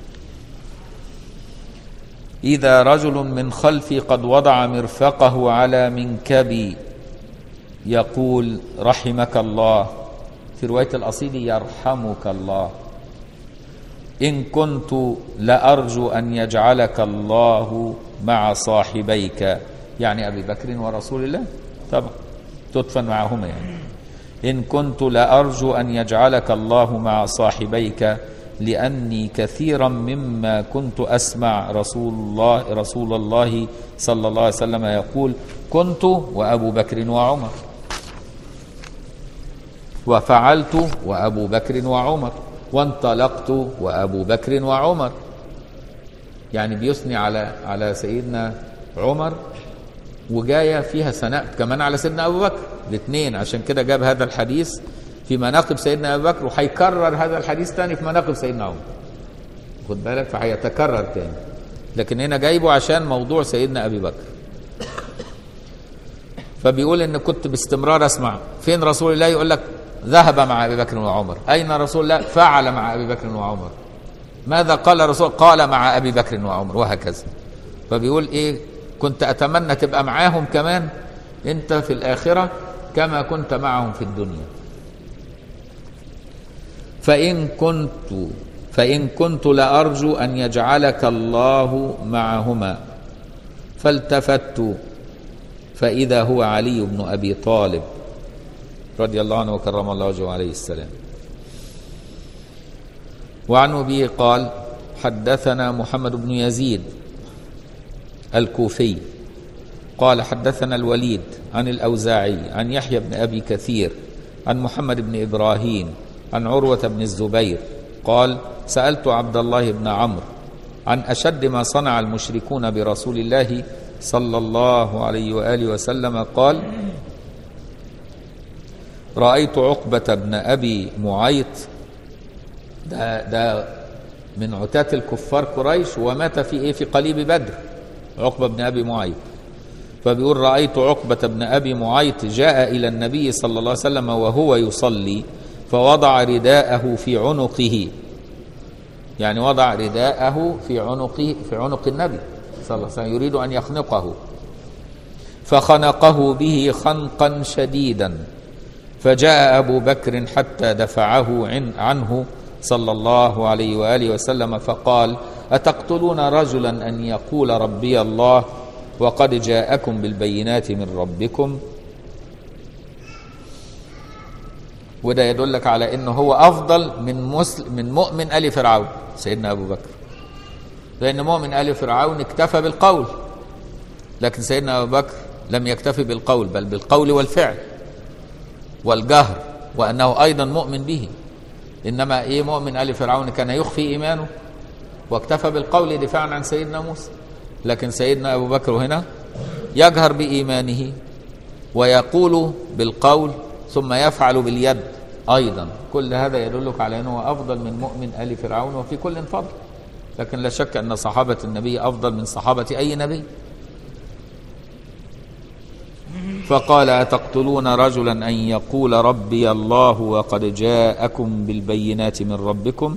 اذا رجل من خلفي قد وضع مرفقه على منكبي يقول رحمك الله في روايه الاصيل يرحمك الله ان كنت لارجو ان يجعلك الله مع صاحبيك يعني ابي بكر ورسول الله طبعا تدفن معهما يعني ان كنت لارجو ان يجعلك الله مع صاحبيك لاني كثيرا مما كنت اسمع رسول الله رسول الله صلى الله عليه وسلم يقول كنت وابو بكر وعمر وفعلت وابو بكر وعمر وانطلقت وابو بكر وعمر يعني بيثني على على سيدنا عمر وجايه فيها ثناء كمان على سيدنا ابو بكر الاثنين عشان كده جاب هذا الحديث في مناقب سيدنا ابو بكر وهيكرر هذا الحديث تاني في مناقب سيدنا عمر خد بالك فهيتكرر تاني لكن هنا جايبه عشان موضوع سيدنا ابي بكر فبيقول ان كنت باستمرار اسمع فين رسول الله يقول لك ذهب مع ابي بكر وعمر اين رسول الله فعل مع ابي بكر وعمر ماذا قال رسول قال مع ابي بكر وعمر وهكذا فبيقول ايه كنت اتمنى تبقى معاهم كمان انت في الاخره كما كنت معهم في الدنيا فان كنت فان كنت لارجو ان يجعلك الله معهما فالتفت فاذا هو علي بن ابي طالب رضي الله عنه وكرم الله وجهه عليه السلام وعن أبي قال حدثنا محمد بن يزيد الكوفي قال حدثنا الوليد عن الأوزاعي عن يحيى بن أبي كثير عن محمد بن إبراهيم عن عروة بن الزبير قال سألت عبد الله بن عمرو عن أشد ما صنع المشركون برسول الله صلى الله عليه وآله وسلم قال رأيت عقبة بن أبي معيط ده, ده من عتاة الكفار قريش ومات في إيه في قليب بدر عقبة بن أبي معيط فبيقول رأيت عقبة بن أبي معيط جاء إلى النبي صلى الله عليه وسلم وهو يصلي فوضع رداءه في عنقه يعني وضع رداءه في عنقه في عنق النبي صلى الله عليه وسلم يريد أن يخنقه فخنقه به خنقا شديدا فجاء أبو بكر حتى دفعه عن عنه صلى الله عليه وآله وسلم فقال أتقتلون رجلا أن يقول ربي الله وقد جاءكم بالبينات من ربكم وده يدلك على انه هو افضل من مسلم من مؤمن ال فرعون سيدنا ابو بكر لان مؤمن ال فرعون اكتفى بالقول لكن سيدنا ابو بكر لم يكتفي بالقول بل بالقول والفعل والجهر وأنه أيضا مؤمن به إنما إيه مؤمن آل فرعون كان يخفي إيمانه واكتفى بالقول دفاعا عن سيدنا موسى لكن سيدنا أبو بكر هنا يجهر بإيمانه ويقول بالقول ثم يفعل باليد أيضا كل هذا يدلك على أنه أفضل من مؤمن آل فرعون وفي كل فضل لكن لا شك أن صحابة النبي أفضل من صحابة أي نبي فقال أتقتلون رجلا أن يقول ربي الله وقد جاءكم بالبينات من ربكم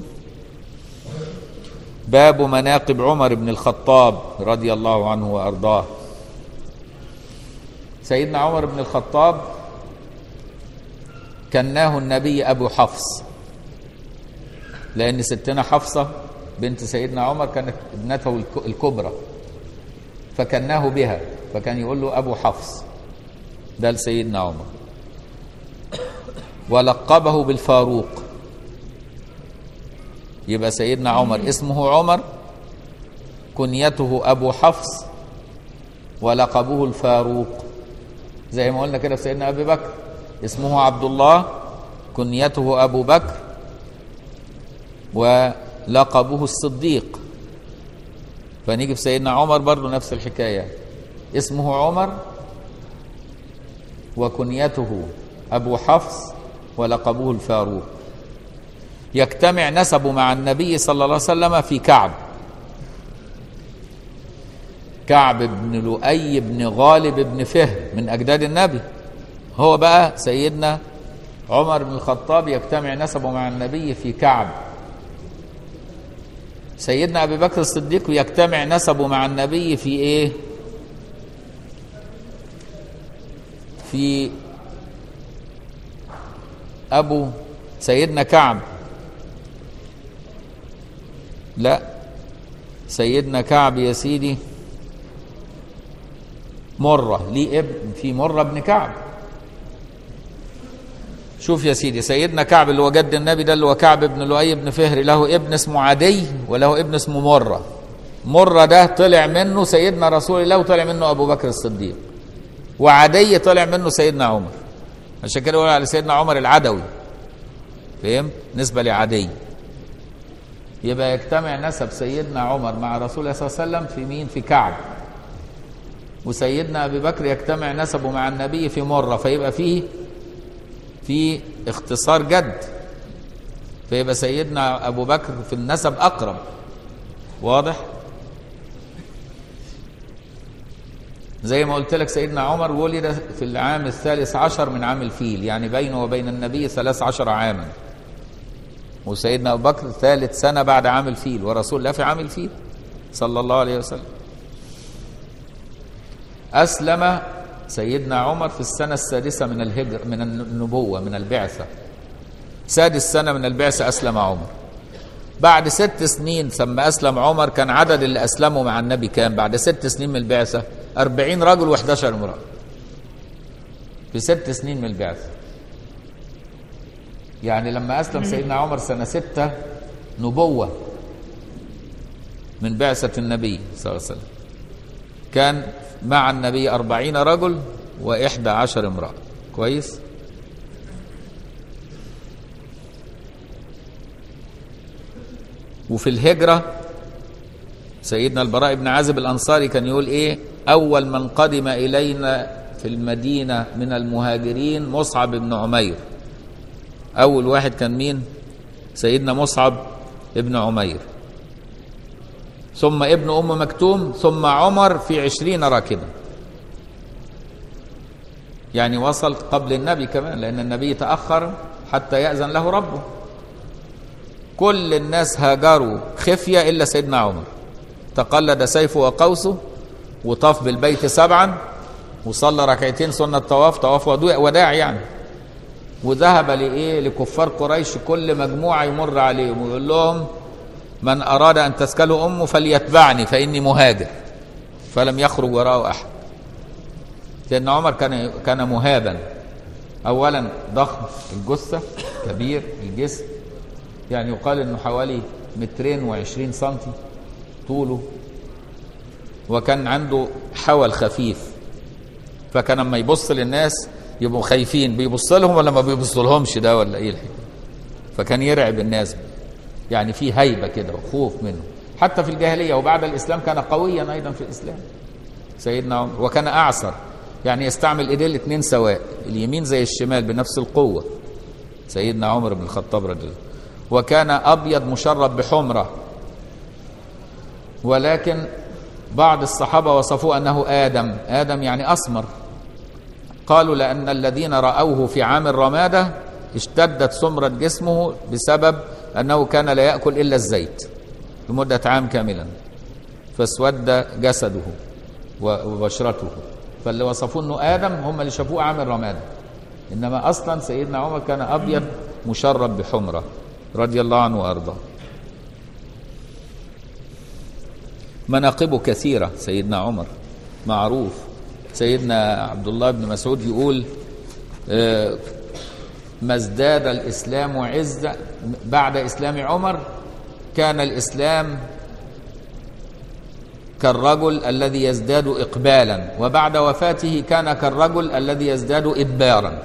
باب مناقب عمر بن الخطاب رضي الله عنه وأرضاه سيدنا عمر بن الخطاب كناه النبي أبو حفص لأن ستنا حفصة بنت سيدنا عمر كانت ابنته الكبرى فكناه بها فكان يقول له أبو حفص ده لسيدنا عمر ولقبه بالفاروق يبقى سيدنا عمر اسمه عمر كنيته أبو حفص ولقبه الفاروق زي ما قلنا كده في سيدنا أبي بكر اسمه عبد الله كنيته أبو بكر ولقبه الصديق فنيجي في سيدنا عمر برضو نفس الحكاية اسمه عمر وكنيته أبو حفص ولقبه الفاروق يجتمع نسبه مع النبي صلى الله عليه وسلم في كعب كعب بن لؤي بن غالب بن فهر من أجداد النبي هو بقى سيدنا عمر بن الخطاب يجتمع نسبه مع النبي في كعب سيدنا أبي بكر الصديق يجتمع نسبه مع النبي في إيه في أبو سيدنا كعب لا سيدنا كعب يا سيدي مرة ليه ابن في مرة ابن كعب شوف يا سيدي سيدنا كعب اللي هو جد النبي ده اللي هو كعب بن لؤي بن فهر له ابن اسمه عدي وله ابن اسمه مرة مرة ده طلع منه سيدنا رسول الله وطلع منه أبو بكر الصديق وعدي طلع منه سيدنا عمر عشان كده يقول على سيدنا عمر العدوي فهمت نسبة لعدي يبقى يجتمع نسب سيدنا عمر مع رسول الله صلى الله عليه وسلم في مين في كعب وسيدنا ابي بكر يجتمع نسبه مع النبي في مره فيبقى فيه في اختصار جد فيبقى سيدنا ابو بكر في النسب اقرب واضح زي ما قلت لك سيدنا عمر ولد في العام الثالث عشر من عام الفيل يعني بينه وبين النبي ثلاث عشر عاما وسيدنا أبو بكر ثالث سنة بعد عام الفيل ورسول الله في عام الفيل صلى الله عليه وسلم أسلم سيدنا عمر في السنة السادسة من الهجر من النبوة من البعثة سادس سنة من البعثة أسلم عمر بعد ست سنين ثم أسلم عمر كان عدد اللي أسلموا مع النبي كام بعد ست سنين من البعثة أربعين رجل و11 امرأة في ست سنين من البعثة يعني لما أسلم سيدنا عمر سنة ستة نبوة من بعثة النبي صلى الله عليه وسلم كان مع النبي أربعين رجل وإحدى عشر امرأة كويس وفي الهجرة سيدنا البراء بن عازب الأنصاري كان يقول إيه أول من قدم إلينا في المدينة من المهاجرين مصعب بن عمير أول واحد كان مين سيدنا مصعب ابن عمير ثم ابن أم مكتوم ثم عمر في عشرين راكبا يعني وصل قبل النبي كمان لأن النبي تأخر حتى يأذن له ربه كل الناس هاجروا خفية إلا سيدنا عمر تقلد سيفه وقوسه وطاف بالبيت سبعا وصلى ركعتين سنة طواف طواف وداع يعني وذهب لإيه لكفار قريش كل مجموعة يمر عليهم ويقول لهم من أراد أن تسكله أمه فليتبعني فإني مهاجر فلم يخرج وراءه أحد لأن عمر كان كان مهابا أولا ضخم الجثة كبير الجسم يعني يقال أنه حوالي مترين وعشرين سنتي طوله وكان عنده حول خفيف فكان لما يبص للناس يبقوا خايفين بيبص لهم ولا ما بيبص لهمش ده ولا ايه الحكايه فكان يرعب الناس يعني في هيبه كده وخوف منه حتى في الجاهليه وبعد الاسلام كان قويا ايضا في الاسلام سيدنا عمر وكان اعسر يعني يستعمل ايديه الاثنين سواء اليمين زي الشمال بنفس القوه سيدنا عمر بن الخطاب رضي الله وكان ابيض مشرب بحمره ولكن بعض الصحابه وصفوه انه ادم ادم يعني اسمر قالوا لان الذين راوه في عام الرماده اشتدت سمره جسمه بسبب انه كان لا ياكل الا الزيت لمده عام كاملا فاسود جسده وبشرته فاللي وصفوه انه ادم هم اللي شافوه عام الرماده انما اصلا سيدنا عمر كان ابيض مشرب بحمره رضي الله عنه وارضاه مناقبه كثيره سيدنا عمر معروف سيدنا عبد الله بن مسعود يقول آه، ما ازداد الاسلام عزا بعد اسلام عمر كان الاسلام كالرجل الذي يزداد اقبالا وبعد وفاته كان كالرجل الذي يزداد ادبارا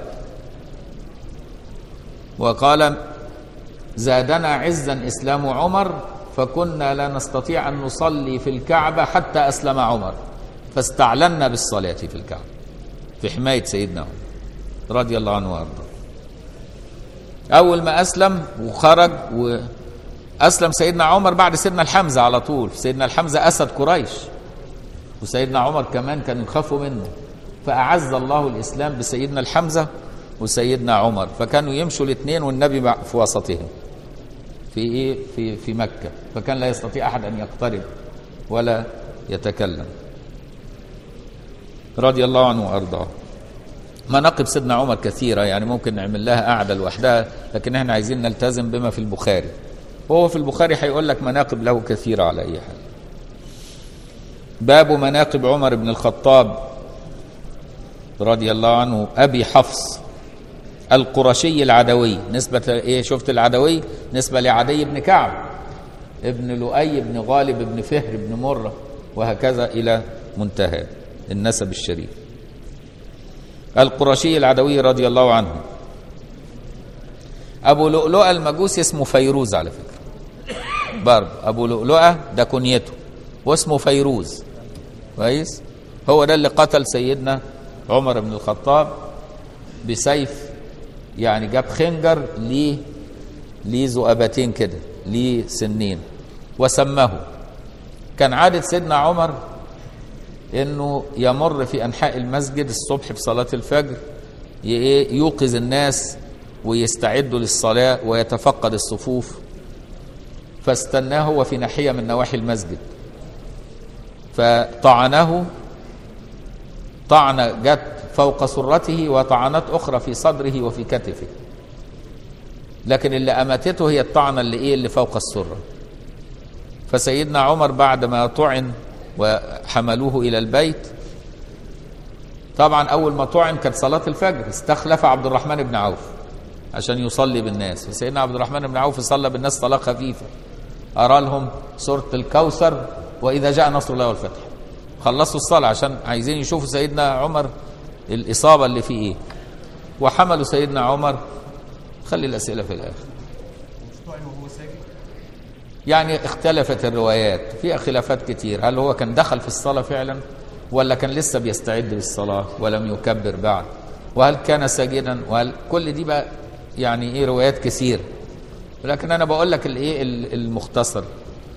وقال زادنا عزا اسلام عمر فكنا لا نستطيع ان نصلي في الكعبه حتى اسلم عمر فاستعلنا بالصلاه في الكعبه في حمايه سيدنا عمر رضي الله عنه وارضاه اول ما اسلم وخرج واسلم سيدنا عمر بعد سيدنا الحمزه على طول سيدنا الحمزه اسد قريش وسيدنا عمر كمان كان يخافوا منه فاعز الله الاسلام بسيدنا الحمزه وسيدنا عمر فكانوا يمشوا الاثنين والنبي مع- في وسطهم في ايه في في مكه فكان لا يستطيع احد ان يقترب ولا يتكلم رضي الله عنه وارضاه مناقب سيدنا عمر كثيرة يعني ممكن نعمل لها قعدة لوحدها لكن احنا عايزين نلتزم بما في البخاري وهو في البخاري هيقول لك مناقب له كثيرة على أي حال باب مناقب عمر بن الخطاب رضي الله عنه أبي حفص القرشي العدوي نسبة إيه شفت العدوي نسبة لعدي بن كعب ابن لؤي بن غالب بن فهر بن مرة وهكذا إلى منتهى النسب الشريف القرشي العدوي رضي الله عنه ابو لؤلؤه المجوسي اسمه فيروز على فكره برضه ابو لؤلؤه ده كنيته واسمه فيروز كويس هو ده اللي قتل سيدنا عمر بن الخطاب بسيف يعني جاب خنجر ليه ليه ذؤابتين كده ليه سنين وسمه كان عادة سيدنا عمر انه يمر في انحاء المسجد الصبح بصلاه الفجر ي- إيه يوقظ الناس ويستعدوا للصلاه ويتفقد الصفوف فاستناه هو في ناحيه من نواحي المسجد فطعنه طعنه جت فوق سرته وطعنات اخرى في صدره وفي كتفه لكن اللي اماتته هي الطعنه اللي ايه اللي فوق السره فسيدنا عمر بعد ما طعن وحملوه الى البيت طبعا اول ما طعن كانت صلاه الفجر استخلف عبد الرحمن بن عوف عشان يصلي بالناس فسيدنا عبد الرحمن بن عوف صلى بالناس صلاه خفيفه ارى لهم سوره الكوثر واذا جاء نصر الله والفتح خلصوا الصلاه عشان عايزين يشوفوا سيدنا عمر الاصابه اللي فيه ايه وحملوا سيدنا عمر خلي الاسئله في الاخر يعني اختلفت الروايات فيها خلافات كتير هل هو كان دخل في الصلاة فعلا ولا كان لسه بيستعد للصلاة ولم يكبر بعد وهل كان ساجدا وهل كل دي بقى يعني ايه روايات كثير لكن انا بقول لك الايه ال- المختصر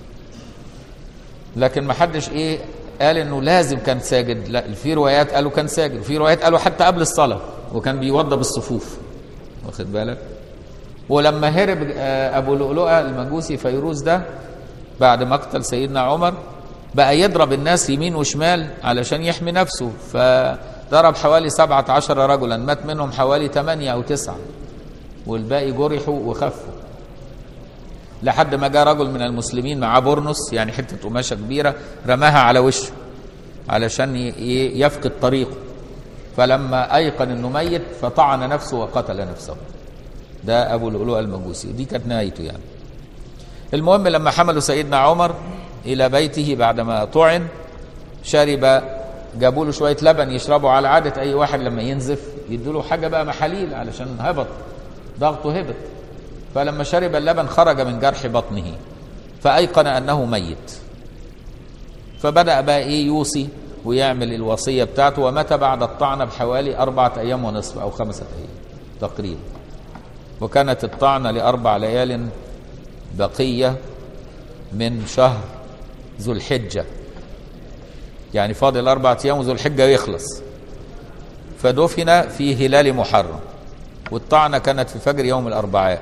لكن ما حدش ايه قال انه لازم كان ساجد لا في روايات قالوا كان ساجد وفي روايات قالوا حتى قبل الصلاة وكان بيوضب الصفوف واخد بالك ولما هرب آه، ابو لؤلؤه المجوسي فيروز ده بعد مقتل سيدنا عمر بقى يضرب الناس يمين وشمال علشان يحمي نفسه فضرب حوالي سبعة عشر رجلا مات منهم حوالي ثمانية أو تسعة والباقي جرحوا وخفوا لحد ما جاء رجل من المسلمين معاه برنس يعني حتة قماشة كبيرة رماها على وشه علشان ي- ي- يفقد طريقه فلما أيقن أنه ميت فطعن نفسه وقتل نفسه ده ابو لؤلؤه المجوسي دي كانت نهايته يعني المهم لما حملوا سيدنا عمر الى بيته بعدما طعن شرب جابوا له شويه لبن يشربه على عاده اي واحد لما ينزف يدوا له حاجه بقى محاليل علشان هبط ضغطه هبط فلما شرب اللبن خرج من جرح بطنه فايقن انه ميت فبدا بقى ايه يوصي ويعمل الوصيه بتاعته ومات بعد الطعنه بحوالي اربعه ايام ونصف او خمسه ايام تقريبا وكانت الطعنه لاربع ليال بقيه من شهر ذو الحجه يعني فاضل أربعة أيام وذو الحجة يخلص فدفن في هلال محرم والطعنة كانت في فجر يوم الأربعاء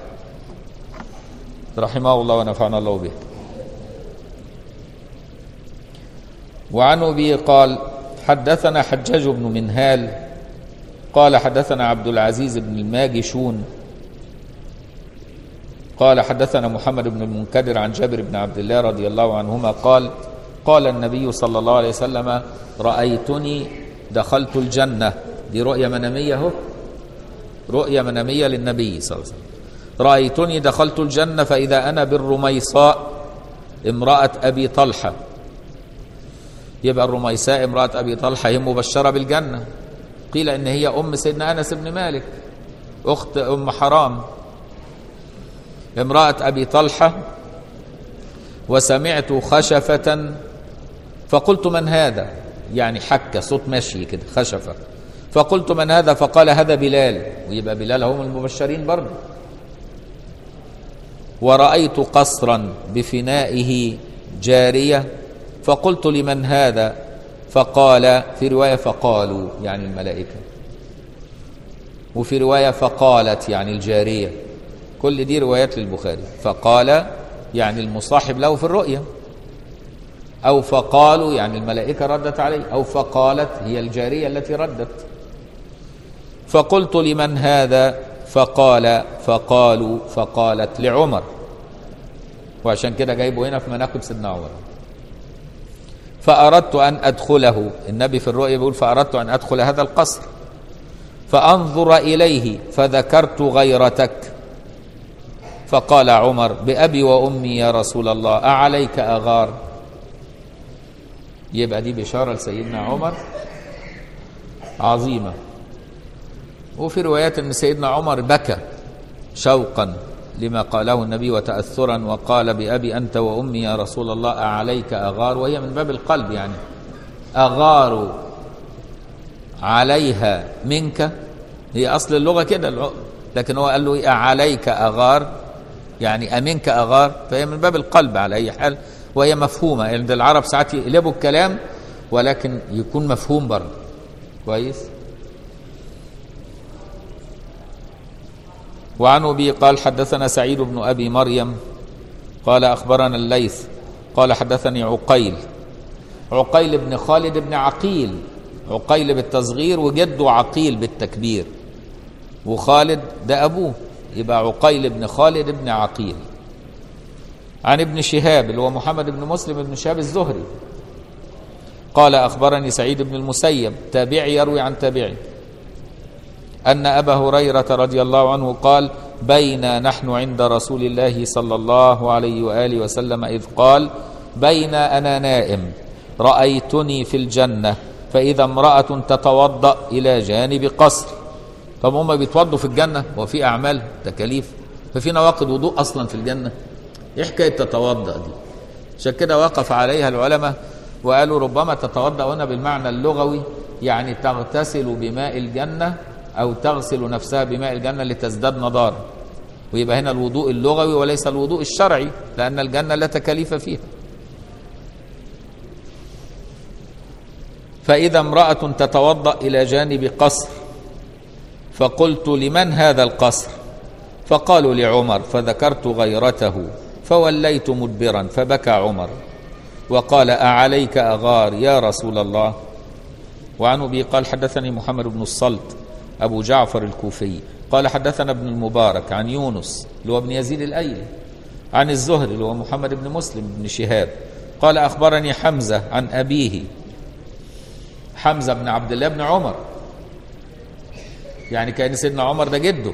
رحمه الله ونفعنا الله به وعن أبي قال حدثنا حجاج بن منهال قال حدثنا عبد العزيز بن الماجشون قال حدثنا محمد بن المنكدر عن جابر بن عبد الله رضي الله عنهما قال قال النبي صلى الله عليه وسلم رأيتني دخلت الجنة دي رؤية منامية اهو رؤية منامية للنبي صلى الله عليه وسلم رأيتني دخلت الجنة فإذا أنا بالرميصاء امرأة أبي طلحة يبقى الرميساء امرأة أبي طلحة هي مبشرة بالجنة قيل إن هي أم سيدنا أنس بن مالك أخت أم حرام امرأة أبي طلحة وسمعت خشفة فقلت من هذا يعني حكة صوت مشي كده خشفة فقلت من هذا فقال هذا بلال ويبقى بلال هم المبشرين برضه ورأيت قصرا بفنائه جارية فقلت لمن هذا فقال في رواية فقالوا يعني الملائكة وفي رواية فقالت يعني الجارية كل دي روايات للبخاري فقال يعني المصاحب له في الرؤيا أو فقالوا يعني الملائكة ردت عليه أو فقالت هي الجارية التي ردت فقلت لمن هذا فقال فقالوا فقالت لعمر وعشان كده جايبه هنا في مناقب سيدنا عمر فأردت أن أدخله النبي في الرؤيا بيقول فأردت أن أدخل هذا القصر فأنظر إليه فذكرت غيرتك فقال عمر بأبي وأمي يا رسول الله أعليك أغار يبقى دي بشارة لسيدنا عمر عظيمة وفي روايات أن سيدنا عمر بكى شوقا لما قاله النبي وتأثرا وقال بأبي أنت وأمي يا رسول الله أعليك أغار وهي من باب القلب يعني أغار عليها منك هي أصل اللغة كده لكن هو قال له إيه أعليك أغار يعني أمنك أغار فهي من باب القلب على أي حال وهي مفهومة عند العرب ساعات يقلبوا الكلام ولكن يكون مفهوم برضه كويس وعن أبي قال حدثنا سعيد بن أبي مريم قال أخبرنا الليث قال حدثني عقيل عقيل بن خالد بن عقيل عقيل بالتصغير وجده عقيل بالتكبير وخالد ده أبوه يبقى عقيل بن خالد بن عقيل عن ابن شهاب اللي هو محمد بن مسلم بن شهاب الزهري قال أخبرني سعيد بن المسيب تابعي يروي عن تابعي أن أبا هريرة رضي الله عنه قال بين نحن عند رسول الله صلى الله عليه وآله وسلم إذ قال بين أنا نائم رأيتني في الجنة فإذا امرأة تتوضأ إلى جانب قصر طب هم بيتوضوا في الجنة وفي أعمال تكاليف ففي نواقض وضوء أصلا في الجنة إيه حكاية تتوضأ دي عشان كده وقف عليها العلماء وقالوا ربما تتوضأ هنا بالمعنى اللغوي يعني تغتسل بماء الجنة أو تغسل نفسها بماء الجنة لتزداد نضارة ويبقى هنا الوضوء اللغوي وليس الوضوء الشرعي لأن الجنة لا تكاليف فيها فإذا امرأة تتوضأ إلى جانب قصر فقلت لمن هذا القصر فقالوا لعمر فذكرت غيرته فوليت مدبرا فبكى عمر وقال أعليك أغار يا رسول الله وعن أبي قال حدثني محمد بن الصلت أبو جعفر الكوفي قال حدثنا ابن المبارك عن يونس اللي هو ابن يزيد الأيلي عن الزهري اللي هو محمد بن مسلم بن شهاب قال أخبرني حمزة عن أبيه حمزة بن عبد الله بن عمر يعني كان سيدنا عمر ده جده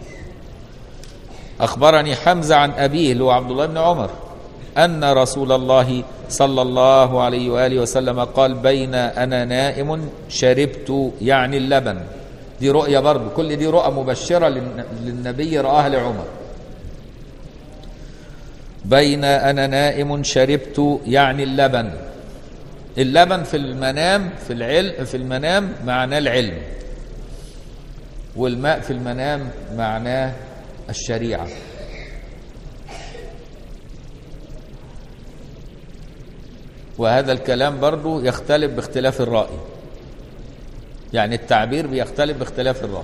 أخبرني حمزة عن أبيه اللي هو عبد الله بن عمر أن رسول الله صلى الله عليه وآله وسلم قال بين أنا نائم شربت يعني اللبن دي رؤية برضو كل دي رؤى مبشرة للن- للنبي رآها لعمر بين أنا نائم شربت يعني اللبن اللبن في المنام في العلم في المنام معناه العلم والماء في المنام معناه الشريعة وهذا الكلام برضو يختلف باختلاف الرأي يعني التعبير بيختلف باختلاف الرأي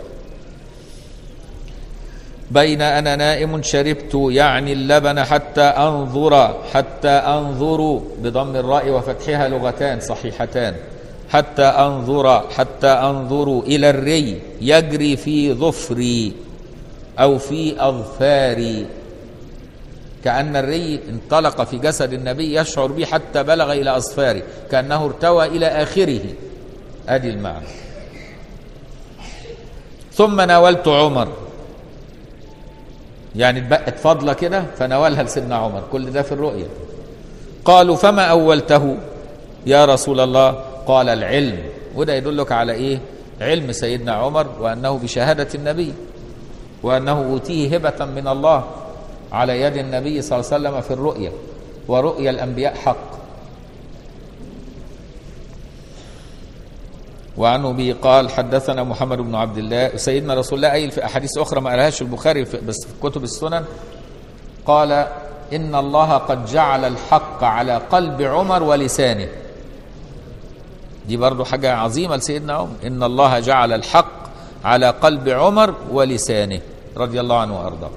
بين أنا نائم شربت يعني اللبن حتى أنظر حتى أنظر بضم الراء وفتحها لغتان صحيحتان حتى أنظر حتى أنظر إلى الري يجري في ظفري أو في أظفاري كأن الري انطلق في جسد النبي يشعر به حتى بلغ إلى أظفاره كأنه ارتوى إلى آخره أدي المعنى ثم ناولت عمر يعني اتبقت فضلة كده فناولها لسيدنا عمر كل ده في الرؤية قالوا فما أولته يا رسول الله قال العلم وده يدلك على إيه علم سيدنا عمر وأنه بشهادة النبي وأنه أوتيه هبة من الله على يد النبي صلى الله عليه وسلم في الرؤيا ورؤيا الأنبياء حق وعنه به قال حدثنا محمد بن عبد الله سيدنا رسول الله قايل في احاديث اخرى ما قالهاش البخاري في بس في كتب السنن قال ان الله قد جعل الحق على قلب عمر ولسانه دي برضو حاجة عظيمة لسيدنا عمر إن الله جعل الحق على قلب عمر ولسانه رضي الله عنه وأرضاه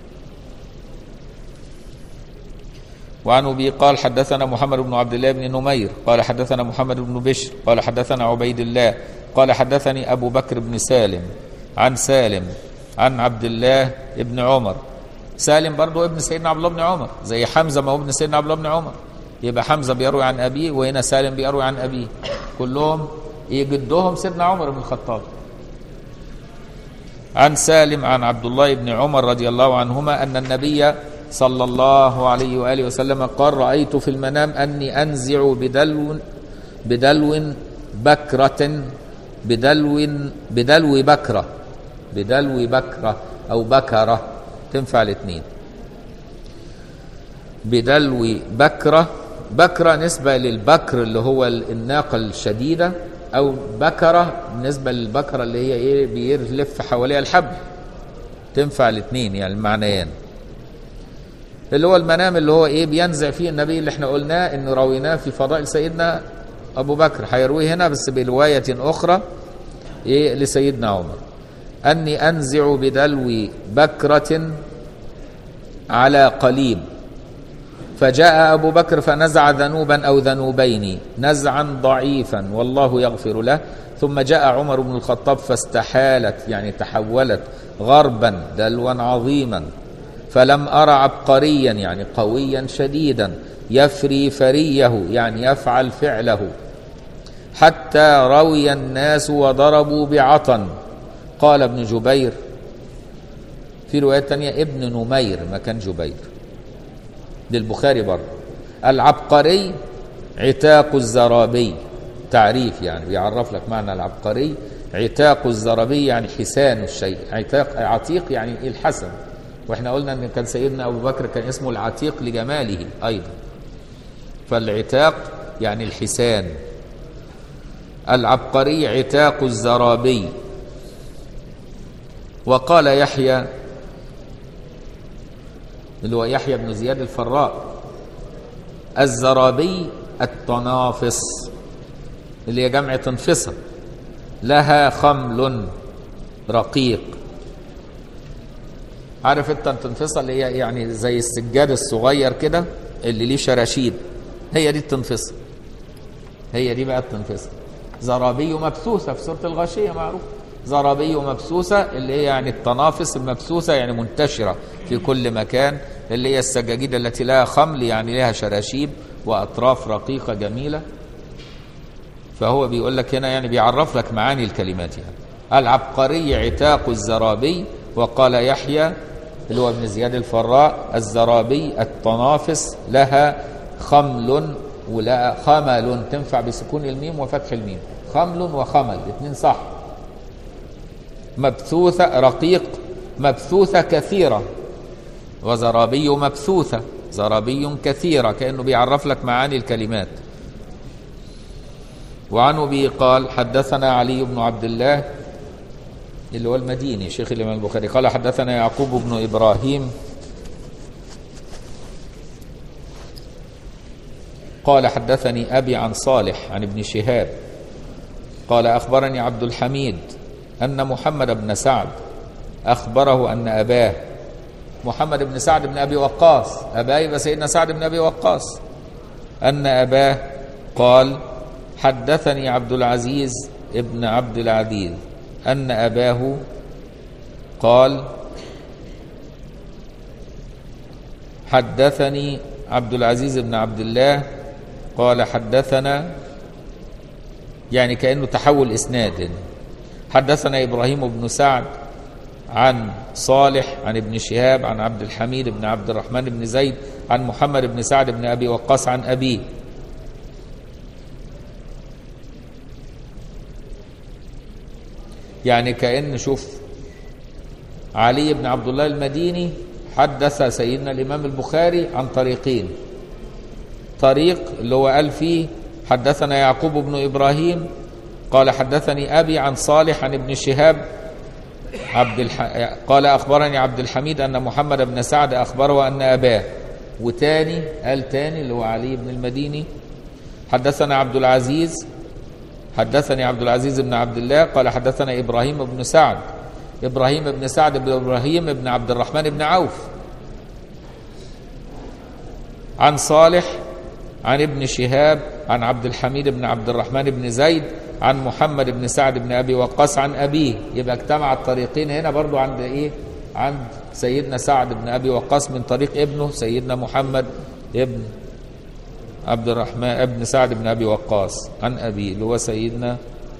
وعن ابي قال حدثنا محمد بن عبد الله بن نمير قال حدثنا محمد بن بشر قال حدثنا عبيد الله قال حدثني ابو بكر بن سالم عن سالم عن عبد الله بن عمر سالم برضو ابن سيدنا عبد الله بن عمر زي حمزه ما هو ابن سيدنا عبد الله بن عمر يبقى حمزه بيروي عن ابيه وهنا سالم بيروي عن ابيه كلهم جدهم سيدنا عمر بن الخطاب عن سالم عن عبد الله بن عمر رضي الله عنهما ان النبي صلى الله عليه واله وسلم قال رايت في المنام اني انزع بدلو بدلو بكره بدلو بدلو بكره بدلو بكره او بكره تنفع الاثنين بدلو بكره بكره نسبه للبكر اللي هو الناقه الشديده او بكره بالنسبه للبكره اللي هي ايه بيلف حواليها الحبل تنفع الاثنين يعني المعنيان اللي هو المنام اللي هو ايه بينزع فيه النبي اللي احنا قلناه انه رويناه في فضائل سيدنا ابو بكر هيرويه هنا بس بروايه اخرى ايه لسيدنا عمر اني انزع بدلو بكره على قليب فجاء ابو بكر فنزع ذنوبا او ذنوبين نزعا ضعيفا والله يغفر له ثم جاء عمر بن الخطاب فاستحالت يعني تحولت غربا دلوا عظيما فلم أرى عبقريا يعني قويا شديدا يفري فريه يعني يفعل فعله حتى روي الناس وضربوا بعطن قال ابن جبير في رواية تانية ابن نمير ما كان جبير للبخاري برضه العبقري عتاق الزرابي تعريف يعني بيعرف لك معنى العبقري عتاق الزرابي يعني حسان الشيء عتاق عتيق يعني ايه الحسن واحنا قلنا ان كان سيدنا ابو بكر كان اسمه العتيق لجماله ايضا فالعتاق يعني الحسان العبقري عتاق الزرابي وقال يحيى اللي هو يحيى بن زياد الفراء الزرابي التنافس اللي هي جمع تنفصة لها خمل رقيق عارف انت التنفصه اللي هي يعني زي السجاد الصغير كده اللي ليه شراشيب هي دي التنفصه هي دي بقى التنفصه زرابي مبثوثه في سوره الغاشيه معروف زرابي مبثوثه اللي هي يعني التنافس المبثوثه يعني منتشره في كل مكان اللي هي السجاجيد التي لها خمل يعني لها شراشيب واطراف رقيقه جميله فهو بيقول لك هنا يعني بيعرف لك معاني الكلمات يعني العبقري عتاق الزرابي وقال يحيى اللي هو ابن زياد الفراء الزرابي التنافس لها خمل ولا خمل تنفع بسكون الميم وفتح الميم خمل وخمل الاثنين صح مبثوثة رقيق مبثوثة كثيرة وزرابي مبثوثة زرابي كثيرة كأنه بيعرف لك معاني الكلمات وعن أبي قال حدثنا علي بن عبد الله اللي هو المديني شيخ الإمام البخاري قال حدثنا يعقوب بن إبراهيم قال حدثني أبي عن صالح عن ابن شهاب قال أخبرني عبد الحميد أن محمد بن سعد أخبره أن أباه محمد بن سعد بن أبي وقاص أباه يبقى سيدنا سعد بن أبي وقاص أن أباه قال حدثني عبد العزيز ابن عبد العزيز أن أباه قال حدثني عبد العزيز بن عبد الله قال حدثنا يعني كأنه تحول إسناد حدثنا إبراهيم بن سعد عن صالح عن ابن شهاب عن عبد الحميد بن عبد الرحمن بن زيد عن محمد بن سعد بن أبي وقاص عن أبيه يعني كأن شوف علي بن عبد الله المديني حدث سيدنا الإمام البخاري عن طريقين طريق اللي هو قال فيه حدثنا يعقوب بن إبراهيم قال حدثني أبي عن صالح عن ابن شهاب عبد الح... قال أخبرني عبد الحميد أن محمد بن سعد أخبره أن أباه وتاني قال تاني اللي هو علي بن المديني حدثنا عبد العزيز حدثني عبد العزيز بن عبد الله قال حدثنا إبراهيم بن سعد إبراهيم بن سعد بن إبراهيم بن عبد الرحمن بن عوف عن صالح عن ابن شهاب عن عبد الحميد بن عبد الرحمن بن زيد عن محمد بن سعد بن ابي وقاص عن ابيه يبقى اجتمع الطريقين هنا برضو عند ايه عند سيدنا سعد بن ابي وقاص من طريق ابنه سيدنا محمد ابن عبد الرحمن ابن سعد بن ابي وقاص عن ابيه اللي هو سيدنا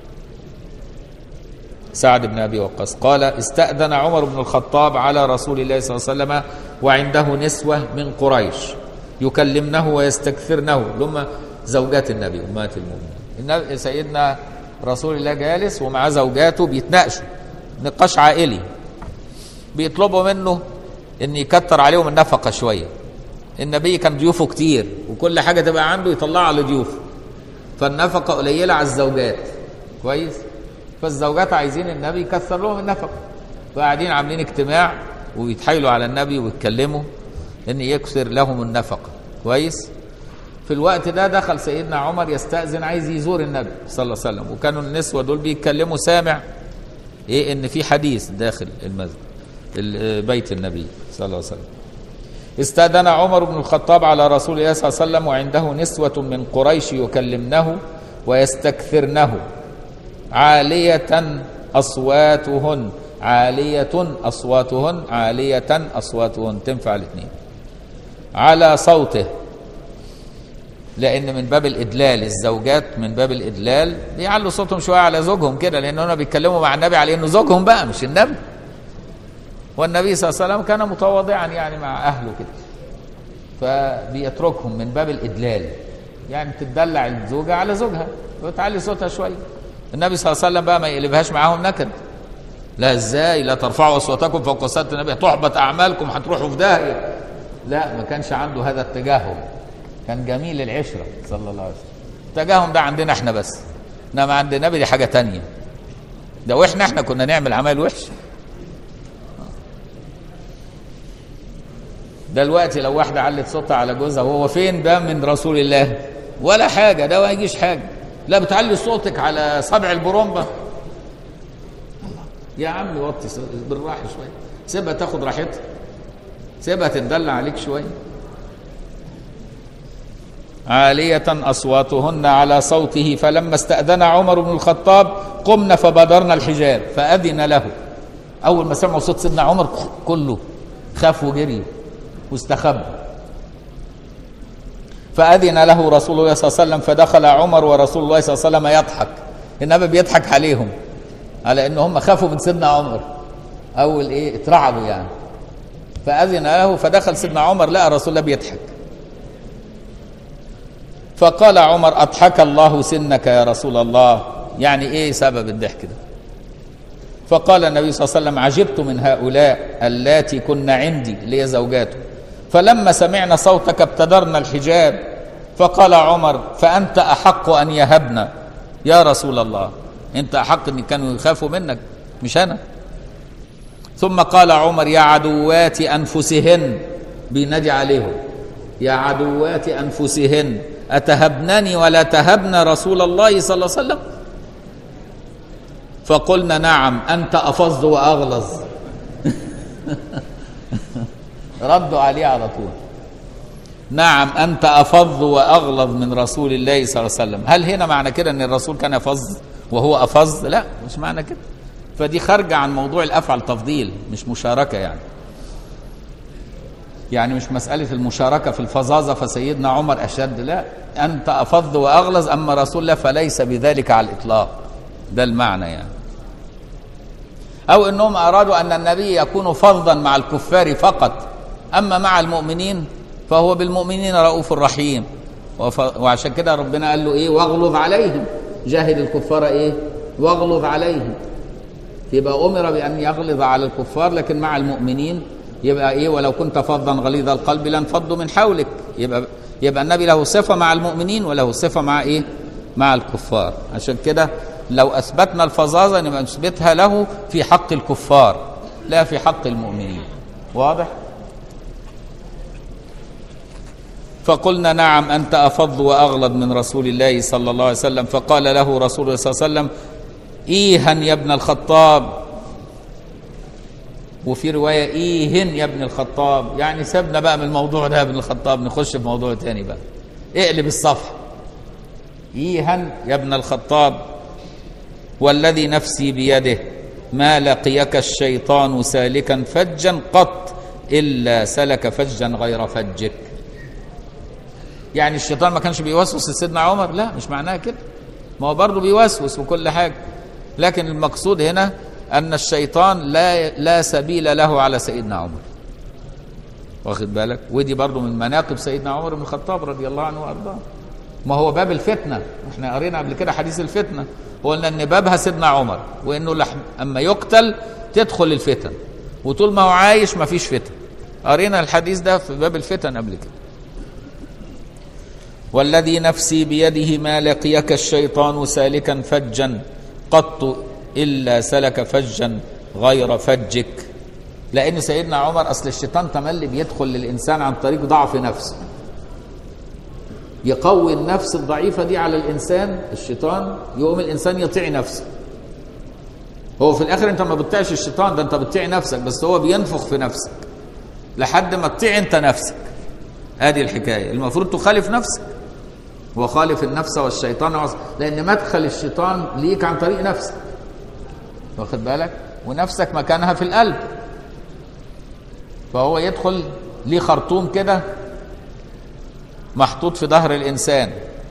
سعد بن ابي وقاص قال استاذن عمر بن الخطاب على رسول الله صلى الله عليه وسلم وعنده نسوه من قريش يكلمنه ويستكثرنه لما زوجات النبي امهات المؤمنين النبي سيدنا رسول الله جالس ومعاه زوجاته بيتناقشوا نقاش عائلي بيطلبوا منه ان يكتر عليهم النفقه شويه النبي كان ضيوفه كتير وكل حاجه تبقى عنده يطلعها لضيوفه فالنفقه قليله على الزوجات كويس فالزوجات عايزين النبي يكثر لهم النفقه فقاعدين عاملين اجتماع ويتحايلوا على النبي ويتكلموا ان يكثر لهم النفقه كويس في الوقت ده دخل سيدنا عمر يستأذن عايز يزور النبي صلى الله عليه وسلم وكانوا النسوة دول بيتكلموا سامع ايه ان في حديث داخل المسجد بيت النبي صلى الله عليه وسلم استأذن عمر بن الخطاب على رسول الله صلى الله عليه وسلم وعنده نسوة من قريش يكلمنه ويستكثرنه عالية أصواتهن عالية أصواتهن عالية أصواتهن تنفع الاثنين على صوته لان من باب الادلال الزوجات من باب الادلال بيعلوا صوتهم شويه على زوجهم كده لان هم بيتكلموا مع النبي على انه زوجهم بقى مش النبي والنبي صلى الله عليه وسلم كان متواضعا يعني مع اهله كده فبيتركهم من باب الادلال يعني تدلع الزوجه على زوجها وتعلي صوتها شويه النبي صلى الله عليه وسلم بقى ما يقلبهاش معاهم نكد لا ازاي لا ترفعوا اصواتكم فوق صوت النبي تحبط اعمالكم هتروحوا في داهيه لا ما كانش عنده هذا التجاهل كان جميل العشرة صلى الله عليه وسلم التجاهم ده عندنا احنا بس انما عند النبي دي حاجة تانية ده واحنا احنا كنا نعمل عمال وحش دلوقتي لو واحدة علت صوتها على جوزها وهو فين ده من رسول الله ولا حاجة ده ما يجيش حاجة لا بتعلي صوتك على صبع البرومبة يا عم وطي بالراحة شوية سيبها تاخد راحتها سيبها تندلع عليك شويه عالية أصواتهن على صوته فلما استأذن عمر بن الخطاب قمنا فبادرنا الحجاب فأذن له أول ما سمعوا صوت سيدنا عمر كله خاف وجري واستخبى فأذن له رسول الله صلى الله عليه وسلم فدخل عمر ورسول الله صلى الله عليه وسلم يضحك النبي بيضحك عليهم على ان هم خافوا من سيدنا عمر اول ايه اترعبوا يعني فأذن له فدخل سيدنا عمر لقى رسول الله بيضحك فقال عمر أضحك الله سنك يا رسول الله يعني إيه سبب الضحك ده فقال النبي صلى الله عليه وسلم عجبت من هؤلاء اللاتي كن عندي اللي هي زوجاته فلما سمعنا صوتك ابتدرنا الحجاب فقال عمر فأنت أحق أن يهبنا يا رسول الله أنت أحق أن كانوا يخافوا منك مش أنا ثم قال عمر يا عدوات أنفسهن بينادي عليهم يا عدوات أنفسهن أتهبنني ولا تهبن رسول الله صلى الله عليه وسلم فقلنا نعم أنت أفظ وأغلظ ردوا عليه على طول نعم أنت أفظ وأغلظ من رسول الله صلى الله عليه وسلم هل هنا معنى كده أن الرسول كان أفظ وهو أفظ لا مش معنى كده فدي خارجة عن موضوع الأفعل تفضيل مش مشاركة يعني يعني مش مسألة المشاركة في الفظاظة فسيدنا عمر أشد لا أنت أفظ وأغلظ أما رسول الله فليس بذلك على الإطلاق ده المعنى يعني أو أنهم أرادوا أن النبي يكون فظا مع الكفار فقط أما مع المؤمنين فهو بالمؤمنين رؤوف رحيم وف... وعشان كده ربنا قال له إيه واغلظ عليهم جاهد الكفار إيه واغلظ عليهم يبقى أمر بأن يغلظ على الكفار لكن مع المؤمنين يبقى إيه ولو كنت فظا غليظ القلب لانفضوا من حولك يبقى يبقى النبي له صفة مع المؤمنين وله صفة مع إيه مع الكفار عشان كده لو أثبتنا الفظاظة نبقى نثبتها له في حق الكفار لا في حق المؤمنين واضح فقلنا نعم أنت أفض وأغلظ من رسول الله صلى الله عليه وسلم فقال له رسول الله صلى الله عليه وسلم إيها يا ابن الخطاب وفي رواية إيهن يا ابن الخطاب يعني سيبنا بقى من الموضوع ده يا ابن الخطاب نخش في موضوع تاني بقى اقلب الصفحة إيها يا ابن الخطاب والذي نفسي بيده ما لقيك الشيطان سالكا فجا قط إلا سلك فجا غير فجك يعني الشيطان ما كانش بيوسوس لسيدنا عمر لا مش معناها كده ما هو برضه بيوسوس وكل حاجة لكن المقصود هنا أن الشيطان لا لا سبيل له على سيدنا عمر واخد بالك ودي برضه من مناقب سيدنا عمر بن الخطاب رضي الله عنه وارضاه ما هو باب الفتنه احنا قرينا قبل كده حديث الفتنه قلنا ان بابها سيدنا عمر وانه لحم اما يقتل تدخل الفتن وطول ما هو عايش ما فيش فتن قرينا الحديث ده في باب الفتن قبل كده والذي نفسي بيده ما لقيك الشيطان سالكا فجا قط الا سلك فجا غير فجك لان سيدنا عمر اصل الشيطان تملي بيدخل للانسان عن طريق ضعف نفسه يقوي النفس الضعيفه دي على الانسان الشيطان يقوم الانسان يطيع نفسه هو في الاخر انت ما بتطيعش الشيطان ده انت بتطيع نفسك بس هو بينفخ في نفسك لحد ما تطيع انت نفسك ادي الحكايه المفروض تخالف نفسك وخالف النفس والشيطان عص... لان مدخل الشيطان ليك عن طريق نفسك واخد بالك ونفسك مكانها في القلب فهو يدخل ليه خرطوم كده محطوط في ظهر الانسان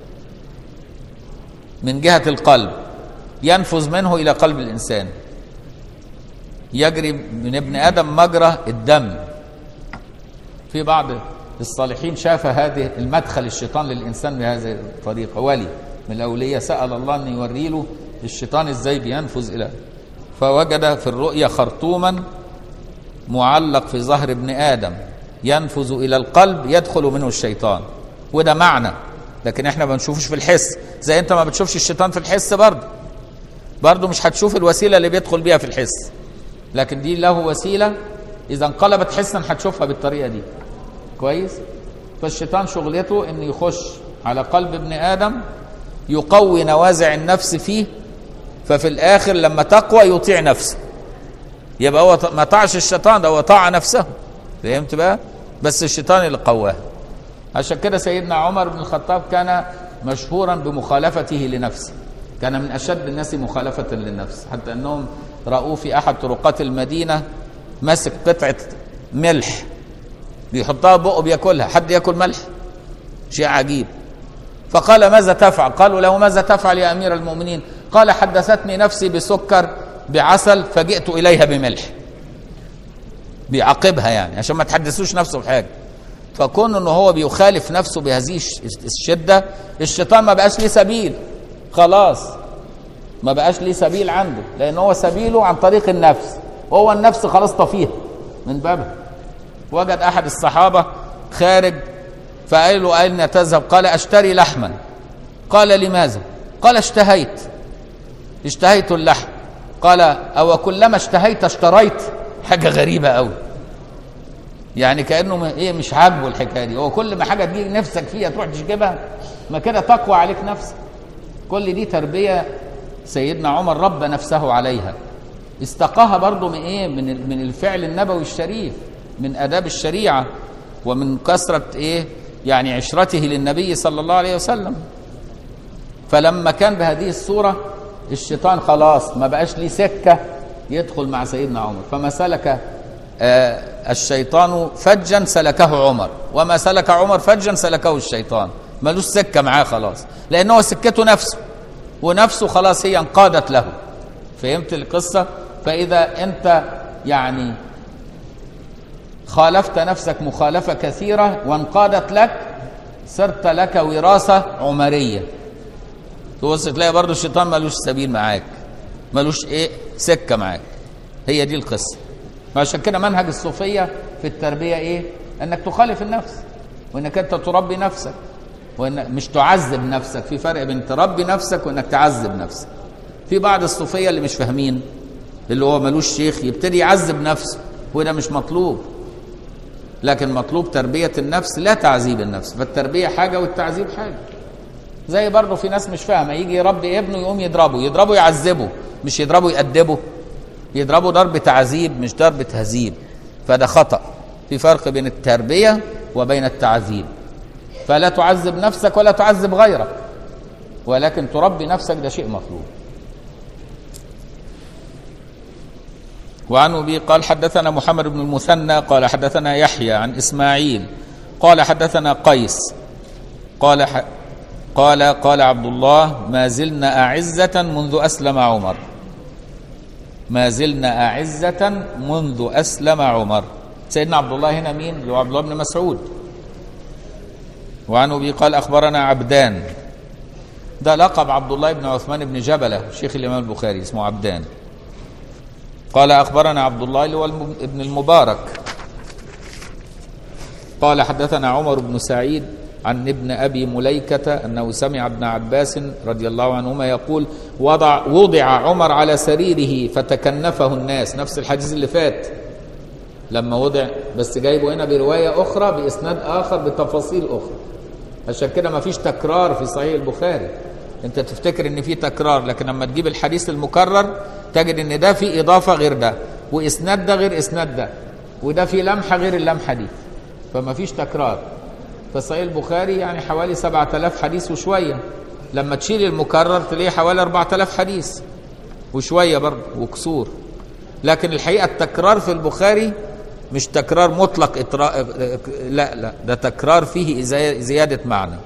من جهه القلب ينفذ منه الى قلب الانسان يجري من ابن ادم مجرى الدم في بعض الصالحين شاف هذه المدخل الشيطان للانسان بهذه الطريقه ولي من الاولياء سال الله ان يوري له الشيطان ازاي بينفذ الى فوجد في الرؤيا خرطوما معلق في ظهر ابن ادم ينفذ الى القلب يدخل منه الشيطان وده معنى لكن احنا ما بنشوفش في الحس زي انت ما بتشوفش الشيطان في الحس برضه برضه مش هتشوف الوسيله اللي بيدخل بيها في الحس لكن دي له وسيله اذا انقلبت حسا هتشوفها بالطريقه دي كويس فالشيطان شغلته انه يخش على قلب ابن ادم يقوي نوازع النفس فيه ففي الاخر لما تقوى يطيع نفسه يبقى هو ما طاعش الشيطان ده هو طاع نفسه فهمت بقى بس الشيطان اللي قواه عشان كده سيدنا عمر بن الخطاب كان مشهورا بمخالفته لنفسه كان من اشد الناس مخالفه للنفس حتى انهم راوه في احد طرقات المدينه ماسك قطعه ملح بيحطها بقه بياكلها حد ياكل ملح شيء عجيب فقال ماذا تفعل قالوا له ماذا تفعل يا امير المؤمنين قال حدثتني نفسي بسكر بعسل فجئت اليها بملح بيعاقبها يعني عشان ما تحدثوش نفسه بحاجه فكون انه هو بيخالف نفسه بهذه الشده الشيطان ما بقاش ليه سبيل خلاص ما بقاش ليه سبيل عنده لان هو سبيله عن طريق النفس وهو النفس خلاص طفيها من بابها وجد احد الصحابه خارج فقال له اين تذهب قال اشتري لحما قال لماذا قال اشتهيت اشتهيت اللحم قال او كلما اشتهيت اشتريت حاجه غريبه قوي يعني كانه م- ايه مش عاجبه الحكايه دي هو كل ما حاجه تجي نفسك فيها تروح تجيبها ما كده تقوى عليك نفسك كل دي تربيه سيدنا عمر ربى نفسه عليها استقاها برضه من ايه من ال- من الفعل النبوي الشريف من اداب الشريعه ومن كثره ايه يعني عشرته للنبي صلى الله عليه وسلم فلما كان بهذه الصورة الشيطان خلاص ما بقاش ليه سكة يدخل مع سيدنا عمر فما سلك آه الشيطان فجا سلكه عمر وما سلك عمر فجا سلكه الشيطان ملوش سكة معاه خلاص لأن هو سكته نفسه ونفسه خلاص هي انقادت له فهمت القصة فإذا أنت يعني خالفت نفسك مخالفة كثيرة وانقادت لك صرت لك وراثة عمرية تبص تلاقي برضه الشيطان ملوش سبيل معاك ملوش ايه سكه معاك هي دي القصه عشان كده منهج الصوفيه في التربيه ايه انك تخالف النفس وانك انت تربي نفسك وان مش تعذب نفسك في فرق بين تربي نفسك وانك تعذب نفسك في بعض الصوفيه اللي مش فاهمين اللي هو ملوش شيخ يبتدي يعذب نفسه وده مش مطلوب لكن مطلوب تربيه النفس لا تعذيب النفس فالتربيه حاجه والتعذيب حاجه زي برضه في ناس مش فاهمه يجي يربي ابنه يقوم يضربه يضربه يعذبه مش يضربه يأدبه يضربه ضرب تعذيب مش ضرب تهذيب فده خطأ في فرق بين التربية وبين التعذيب فلا تعذب نفسك ولا تعذب غيرك ولكن تربي نفسك ده شيء مطلوب وعن ابي قال حدثنا محمد بن المثنى قال حدثنا يحيى عن اسماعيل قال حدثنا قيس قال ح... قال قال عبد الله ما زلنا أعزة منذ أسلم عمر ما زلنا أعزة منذ أسلم عمر سيدنا عبد الله هنا مين؟ اللي هو عبد الله بن مسعود وعن أبي قال أخبرنا عبدان ده لقب عبد الله بن عثمان بن جبلة شيخ الإمام البخاري اسمه عبدان قال أخبرنا عبد الله اللي هو الم- ابن المبارك قال حدثنا عمر بن سعيد عن ابن ابي مليكه انه سمع ابن عباس رضي الله عنهما يقول وضع وضع عمر على سريره فتكنفه الناس نفس الحديث اللي فات لما وضع بس جايبه هنا بروايه اخرى باسناد اخر بتفاصيل اخرى عشان كده ما فيش تكرار في صحيح البخاري انت تفتكر ان في تكرار لكن لما تجيب الحديث المكرر تجد ان ده في اضافه غير ده واسناد ده غير اسناد ده وده في لمحه غير اللمحه دي فما فيش تكرار فصحيح البخاري يعني حوالي 7000 حديث وشويه لما تشيل المكرر تلاقيه حوالي 4000 حديث وشويه برضه وكسور لكن الحقيقه التكرار في البخاري مش تكرار مطلق إطراء لا لا ده تكرار فيه زي- زياده معنى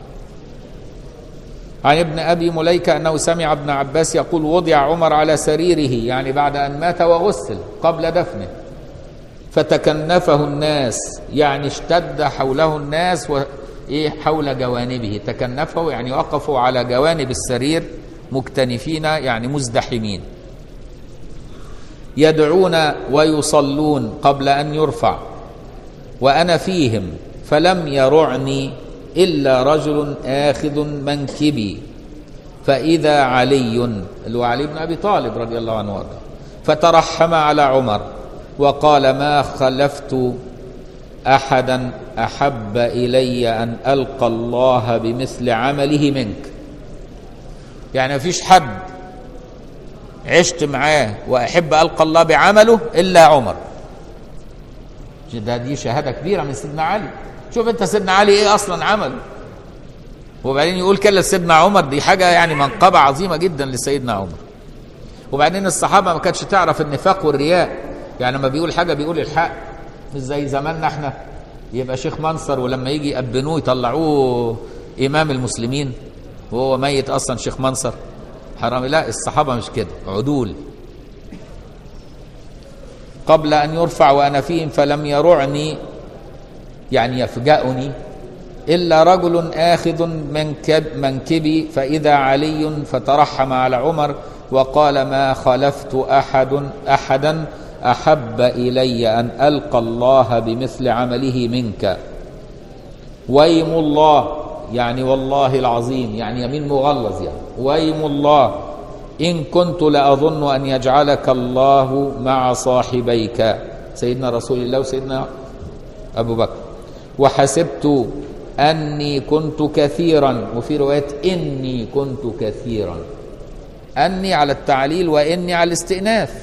عن ابن ابي مليكه انه سمع ابن عباس يقول وضع عمر على سريره يعني بعد ان مات وغسل قبل دفنه فتكنفه الناس يعني اشتد حوله الناس و ايه حول جوانبه تكنفه يعني وقفوا على جوانب السرير مكتنفين يعني مزدحمين يدعون ويصلون قبل ان يرفع وانا فيهم فلم يرعني الا رجل اخذ منكبي فاذا علي اللي هو علي بن ابي طالب رضي الله عنه وارضاه فترحم على عمر وقال ما خلفت احدا احب الي ان القى الله بمثل عمله منك يعني مفيش حد عشت معاه واحب القى الله بعمله الا عمر ده دي شهاده كبيره من سيدنا علي شوف انت سيدنا علي ايه اصلا عمله وبعدين يقول كلا سيدنا عمر دي حاجه يعني منقبه عظيمه جدا لسيدنا عمر وبعدين الصحابه ما كانتش تعرف النفاق والرياء يعني لما بيقول حاجه بيقول الحق مش زي زماننا احنا يبقى شيخ منصر ولما يجي يأبنوه يطلعوه امام المسلمين وهو ميت اصلا شيخ منصر حرام لا الصحابه مش كده عدول قبل ان يرفع وانا فيهم فلم يرعني يعني يفجأني إلا رجل آخذ منكب منكبي فإذا علي فترحم على عمر وقال ما خلفت أحد أحدا أحب إلي أن ألقى الله بمثل عمله منك ويم الله يعني والله العظيم يعني يمين مغلظ يعني ويم الله إن كنت لأظن أن يجعلك الله مع صاحبيك سيدنا رسول الله وسيدنا أبو بكر وحسبت أني كنت كثيرا وفي رواية إني كنت كثيرا أني على التعليل وإني على الاستئناف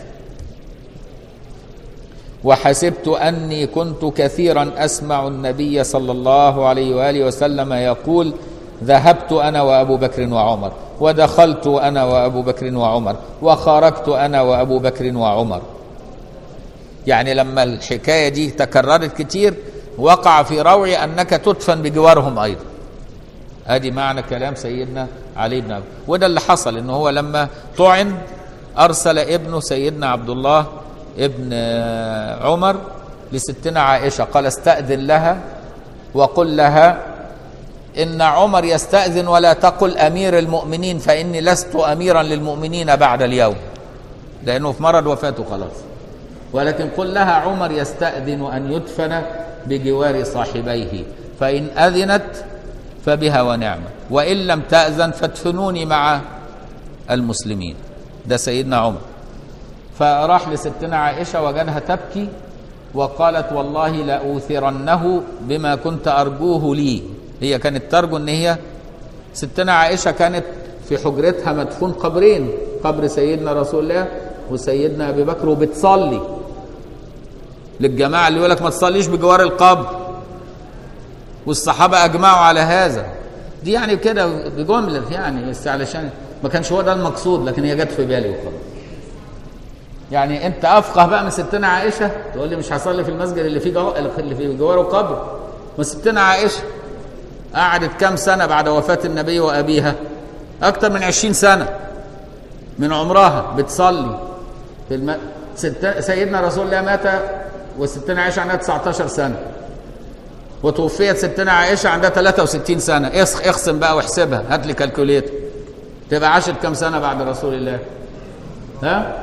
وحسبت أني كنت كثيرا أسمع النبي صلى الله عليه وآله وسلم يقول ذهبت أنا وأبو بكر وعمر ودخلت أنا وأبو بكر وعمر وخرجت أنا وأبو بكر وعمر يعني لما الحكاية دي تكررت كتير وقع في روعي أنك تدفن بجوارهم أيضا ادي معنى كلام سيدنا علي بن ابي وده اللي حصل ان هو لما طعن ارسل ابنه سيدنا عبد الله ابن عمر لستنا عائشه قال استاذن لها وقل لها ان عمر يستاذن ولا تقل امير المؤمنين فاني لست اميرا للمؤمنين بعد اليوم لانه في مرض وفاته خلاص ولكن قل لها عمر يستاذن ان يدفن بجوار صاحبيه فان اذنت فبها ونعمة وإن لم تأذن فادفنوني مع المسلمين ده سيدنا عمر فراح لستنا عائشة وجدها تبكي وقالت والله لأوثرنه بما كنت أرجوه لي هي كانت ترجو أن هي ستنا عائشة كانت في حجرتها مدفون قبرين قبر سيدنا رسول الله وسيدنا أبي بكر وبتصلي للجماعة اللي يقول لك ما تصليش بجوار القبر والصحابة أجمعوا على هذا دي يعني كده بجملة يعني بس علشان ما كانش هو ده المقصود لكن هي جت في بالي وخلاص يعني انت افقه بقى من ستنا عائشه تقول لي مش هصلي في المسجد اللي فيه جو... اللي في جواره قبر ما ستنا عائشه قعدت كام سنه بعد وفاه النبي وابيها اكتر من عشرين سنه من عمرها بتصلي في الم... ست... سيدنا رسول الله مات وستنا عائشه عندها 19 سنه وتوفيت ستنا عائشه عندها 63 سنه اخصم بقى واحسبها هات لي كالكوليتر تبقى عاشت كام سنه بعد رسول الله ها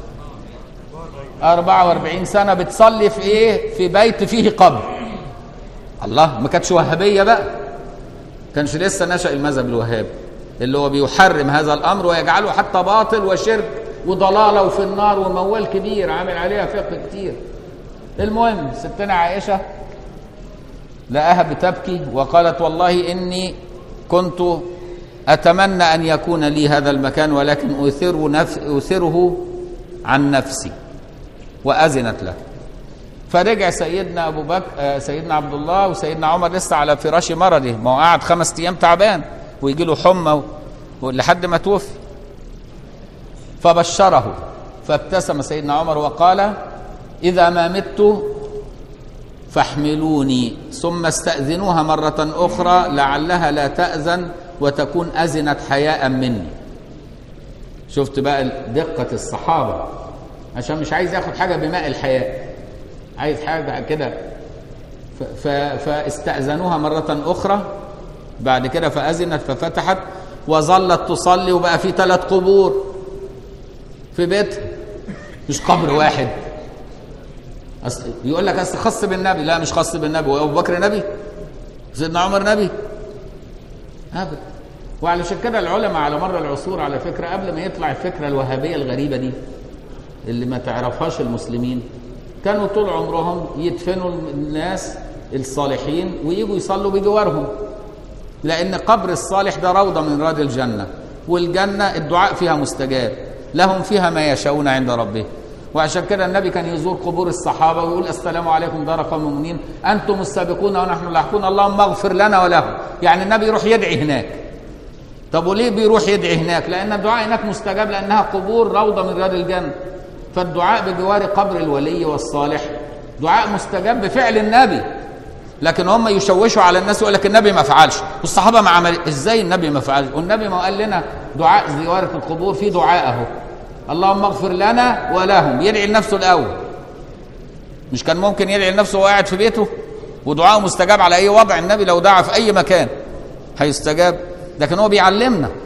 44 سنة بتصلي في ايه؟ في بيت فيه قبر. الله ما كانتش وهابية بقى. كانش لسه نشأ المذهب الوهابي اللي هو بيحرم هذا الأمر ويجعله حتى باطل وشرك وضلالة وفي النار وموال كبير عامل عليها فقه كتير. المهم ستنا عائشة لقاها بتبكي وقالت والله إني كنت أتمنى أن يكون لي هذا المكان ولكن أثر نف... أثره عن نفسي وأذنت له فرجع سيدنا أبو بكر سيدنا عبد الله وسيدنا عمر لسه على فراش مرضه ما هو قعد خمس أيام تعبان ويجي له حمى لحد ما توفي فبشره فابتسم سيدنا عمر وقال إذا ما مت فاحملوني ثم استأذنوها مرة أخرى لعلها لا تأذن وتكون أذنت حياء مني شفت بقى دقة الصحابة عشان مش عايز ياخد حاجة بماء الحياة عايز حاجة كده فاستأذنوها مرة أخرى بعد كده فأذنت ففتحت وظلت تصلي وبقى في ثلاث قبور في بيتها مش قبر واحد أصل يقول لك اصل خاص بالنبي لا مش خاص بالنبي وابو بكر نبي سيدنا عمر نبي ابدا وعلشان كده العلماء على مر العصور على فكره قبل ما يطلع الفكره الوهابيه الغريبه دي اللي ما تعرفهاش المسلمين كانوا طول عمرهم يدفنوا الناس الصالحين ويجوا يصلوا بجوارهم لان قبر الصالح ده روضه من رياض الجنه والجنه الدعاء فيها مستجاب لهم فيها ما يشاءون عند ربهم وعشان كده النبي كان يزور قبور الصحابه ويقول السلام عليكم دار قوم مؤمنين انتم السابقون ونحن اللاحقون اللهم اغفر لنا ولهم يعني النبي يروح يدعي هناك طب وليه بيروح يدعي هناك لان الدعاء هناك مستجاب لانها قبور روضه من رياض الجنه فالدعاء بجوار قبر الولي والصالح دعاء مستجاب بفعل النبي لكن هم يشوشوا على الناس يقول لك النبي ما فعلش والصحابه ما عمل ازاي النبي ما فعلش والنبي ما قال لنا دعاء زياره القبور في دعاء اهو اللهم اغفر لنا ولهم يدعي لنفسه الاول مش كان ممكن يدعي لنفسه وهو قاعد في بيته ودعاءه مستجاب على اي وضع النبي لو دعا في اي مكان هيستجاب لكن هو بيعلمنا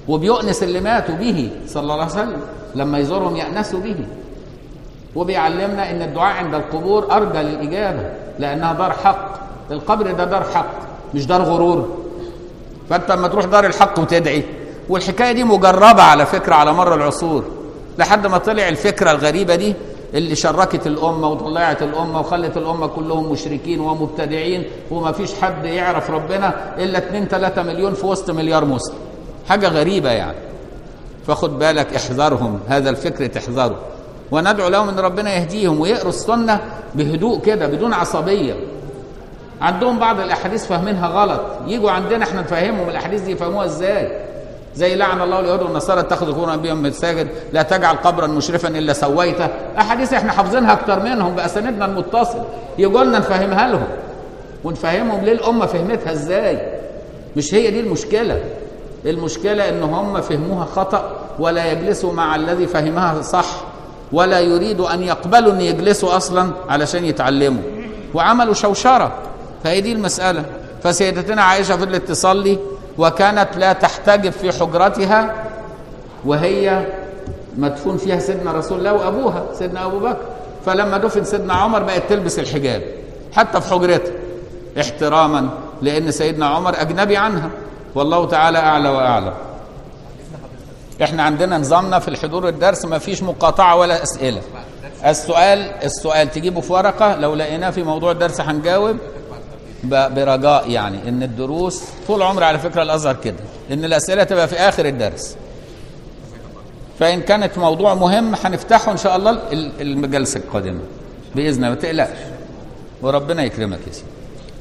وبيؤنس اللي ماتوا به صلى الله عليه وسلم لما يزورهم يأنسوا به وبيعلمنا ان الدعاء عند القبور ارجى للاجابه لانها دار حق القبر ده دار حق مش دار غرور فانت لما تروح دار الحق وتدعي والحكايه دي مجربه على فكره على مر العصور لحد ما طلع الفكره الغريبه دي اللي شركت الامه وطلعت الامه وخلت الامه كلهم مشركين ومبتدعين وما فيش حد يعرف ربنا الا 2 3 مليون في وسط مليار مسلم حاجه غريبه يعني فخد بالك احذرهم هذا الفكر تحذره وندعو لهم ان ربنا يهديهم ويقروا السنه بهدوء كده بدون عصبيه عندهم بعض الاحاديث فاهمينها غلط يجوا عندنا احنا نفهمهم الاحاديث دي يفهموها ازاي زي لعن الله اليهود والنصارى اتخذوا قبور انبياء مساجد لا تجعل قبرا مشرفا الا سويته احاديث احنا حافظينها اكتر منهم باسانيدنا المتصل يجوا لنا نفهمها لهم ونفهمهم ليه الامه فهمتها ازاي مش هي دي المشكله المشكله ان هم فهموها خطا ولا يجلسوا مع الذي فهمها صح ولا يريدوا ان يقبلوا ان يجلسوا اصلا علشان يتعلموا وعملوا شوشره فهي دي المساله فسيدتنا عائشه فضلت تصلي وكانت لا تحتجب في حجرتها وهي مدفون فيها سيدنا رسول الله وابوها سيدنا ابو بكر فلما دفن سيدنا عمر بقت تلبس الحجاب حتى في حجرتها احتراما لان سيدنا عمر اجنبي عنها والله تعالى اعلى واعلم احنا عندنا نظامنا في الحضور الدرس ما فيش مقاطعه ولا اسئله السؤال السؤال تجيبه في ورقه لو لقيناه في موضوع الدرس هنجاوب ب- برجاء يعني ان الدروس طول عمري على فكره الازهر كده ان الاسئله تبقى في اخر الدرس فان كانت موضوع مهم هنفتحه ان شاء الله ال- المجالس القادمه باذن الله ما تقلقش وربنا يكرمك يا سيدي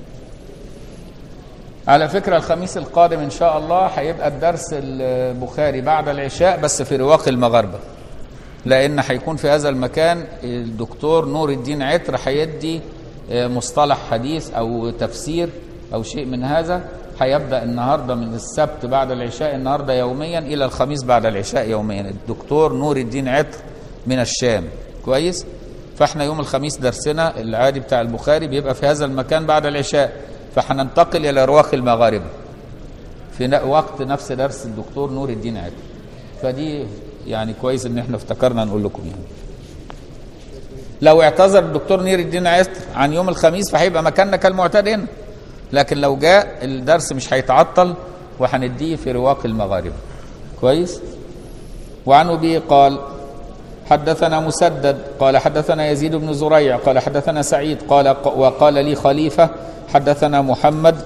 على فكرة الخميس القادم إن شاء الله هيبقى الدرس البخاري بعد العشاء بس في رواق المغاربة لأن هيكون في هذا المكان الدكتور نور الدين عطر هيدي مصطلح حديث أو تفسير أو شيء من هذا هيبدأ النهاردة من السبت بعد العشاء النهاردة يوميا إلى الخميس بعد العشاء يوميا الدكتور نور الدين عطر من الشام كويس فاحنا يوم الخميس درسنا العادي بتاع البخاري بيبقى في هذا المكان بعد العشاء فهننتقل الى رواق المغاربه في ن- وقت نفس درس الدكتور نور الدين عادل فدي يعني كويس ان احنا افتكرنا نقول لكم يعني لو اعتذر الدكتور نير الدين عطر عن يوم الخميس فهيبقى مكاننا كالمعتاد هنا لكن لو جاء الدرس مش هيتعطل وهنديه في رواق المغاربه كويس وعن ابي قال حدثنا مسدد قال حدثنا يزيد بن زريع قال حدثنا سعيد قال وقال لي خليفة حدثنا محمد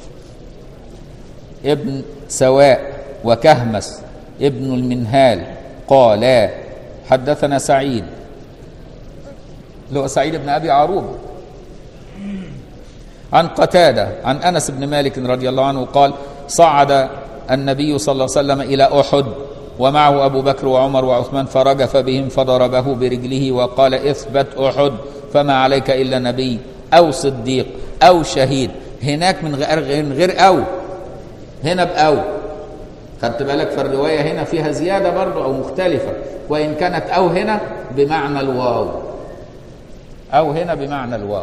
ابن سواء وكهمس ابن المنهال قالا حدثنا سعيد اللي هو سعيد بن أبي عروبة عن قتادة عن أنس بن مالك رضي الله عنه قال صعد النبي صلى الله عليه وسلم إلى أحد ومعه أبو بكر وعمر وعثمان فرجف بهم فضربه برجله وقال اثبت أحد فما عليك إلا نبي أو صديق أو شهيد هناك من غير من غير أو هنا بأو خدت بالك في الرواية هنا فيها زيادة برضو أو مختلفة وإن كانت أو هنا بمعنى الواو أو هنا بمعنى الواو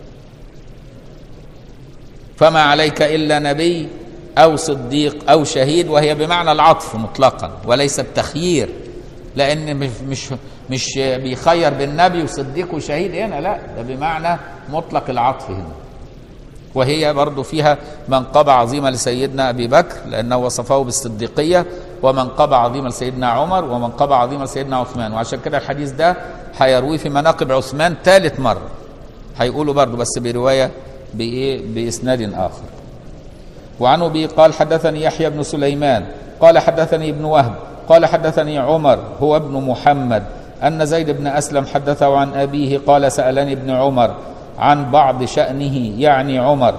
فما عليك إلا نبي أو صديق أو شهيد وهي بمعنى العطف مطلقا وليس التخيير لأن مش مش مش بيخير بين نبي وصديق وشهيد هنا لا ده بمعنى مطلق العطف هنا وهي برضو فيها منقبة عظيمة لسيدنا أبي بكر لأنه وصفه بالصديقية ومنقبة عظيمة لسيدنا عمر ومنقبة عظيمة لسيدنا عثمان وعشان كده الحديث ده هيرويه في مناقب عثمان ثالث مرة هيقولوا برضو بس برواية بإيه بإسناد آخر وعن أبي قال حدثني يحيى بن سليمان قال حدثني ابن وهب قال حدثني عمر هو ابن محمد أن زيد بن أسلم حدثه عن أبيه قال سألني ابن عمر عن بعض شأنه يعني عمر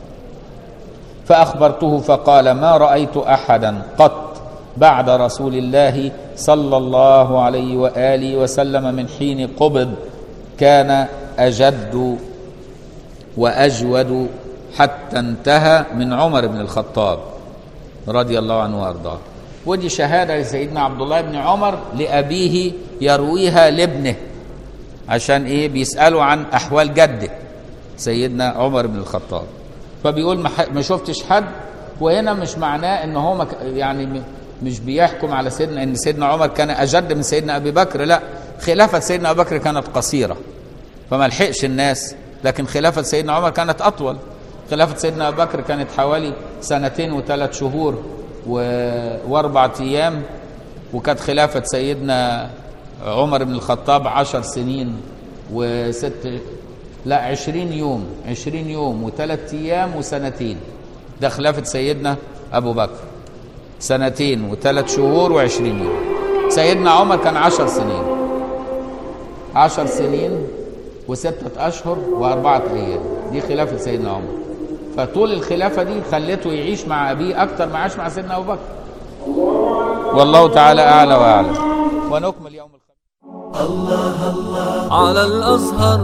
فأخبرته فقال ما رأيت أحدا قط بعد رسول الله صلى الله عليه وآله وسلم من حين قبض كان أجد وأجود حتى انتهى من عمر بن الخطاب رضي الله عنه وارضاه ودي شهاده لسيدنا عبد الله بن عمر لابيه يرويها لابنه عشان ايه بيسالوا عن احوال جده سيدنا عمر بن الخطاب فبيقول ما ح- ما شفتش حد وهنا مش معناه ان هو مك- يعني م- مش بيحكم على سيدنا ان سيدنا عمر كان اجد من سيدنا ابي بكر لا خلافه سيدنا ابي بكر كانت قصيره فما لحقش الناس لكن خلافه سيدنا عمر كانت اطول خلافه سيدنا ابي بكر كانت حوالي سنتين وثلاث شهور و... واربع ايام وكانت خلافه سيدنا عمر بن الخطاب عشر سنين وست لا عشرين يوم عشرين يوم وثلاث ايام وسنتين ده خلافه سيدنا ابو بكر سنتين وثلاث شهور وعشرين يوم سيدنا عمر كان عشر سنين عشر سنين وستة أشهر وأربعة أيام دي خلافة سيدنا عمر فطول الخلافة دي خلته يعيش مع أبيه أكتر ما عاش مع سيدنا أبو بكر والله تعالى أعلى وأعلم ونكمل يوم الخميس على الأزهر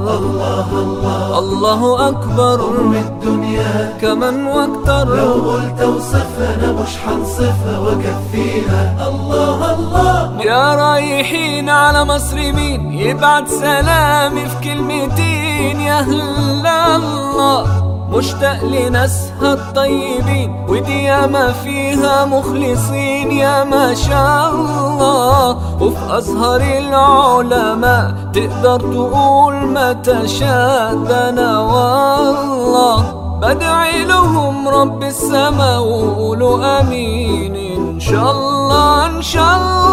الله أكبر من الدنيا كمن واكتر لو قلت اوصفها انا مش حنصفها واكفيها الله الله يا رايحين على مصر مين يبعت سلامي في كلمتين يا هلا الله مشتاق لناسها الطيبين ودي ياما فيها مخلصين يا ما شاء الله وفي أزهر العلماء تقدر تقول ما تشاء ده أنا والله بدعي لهم رب السما وقولوا امين ان شاء الله ان شاء الله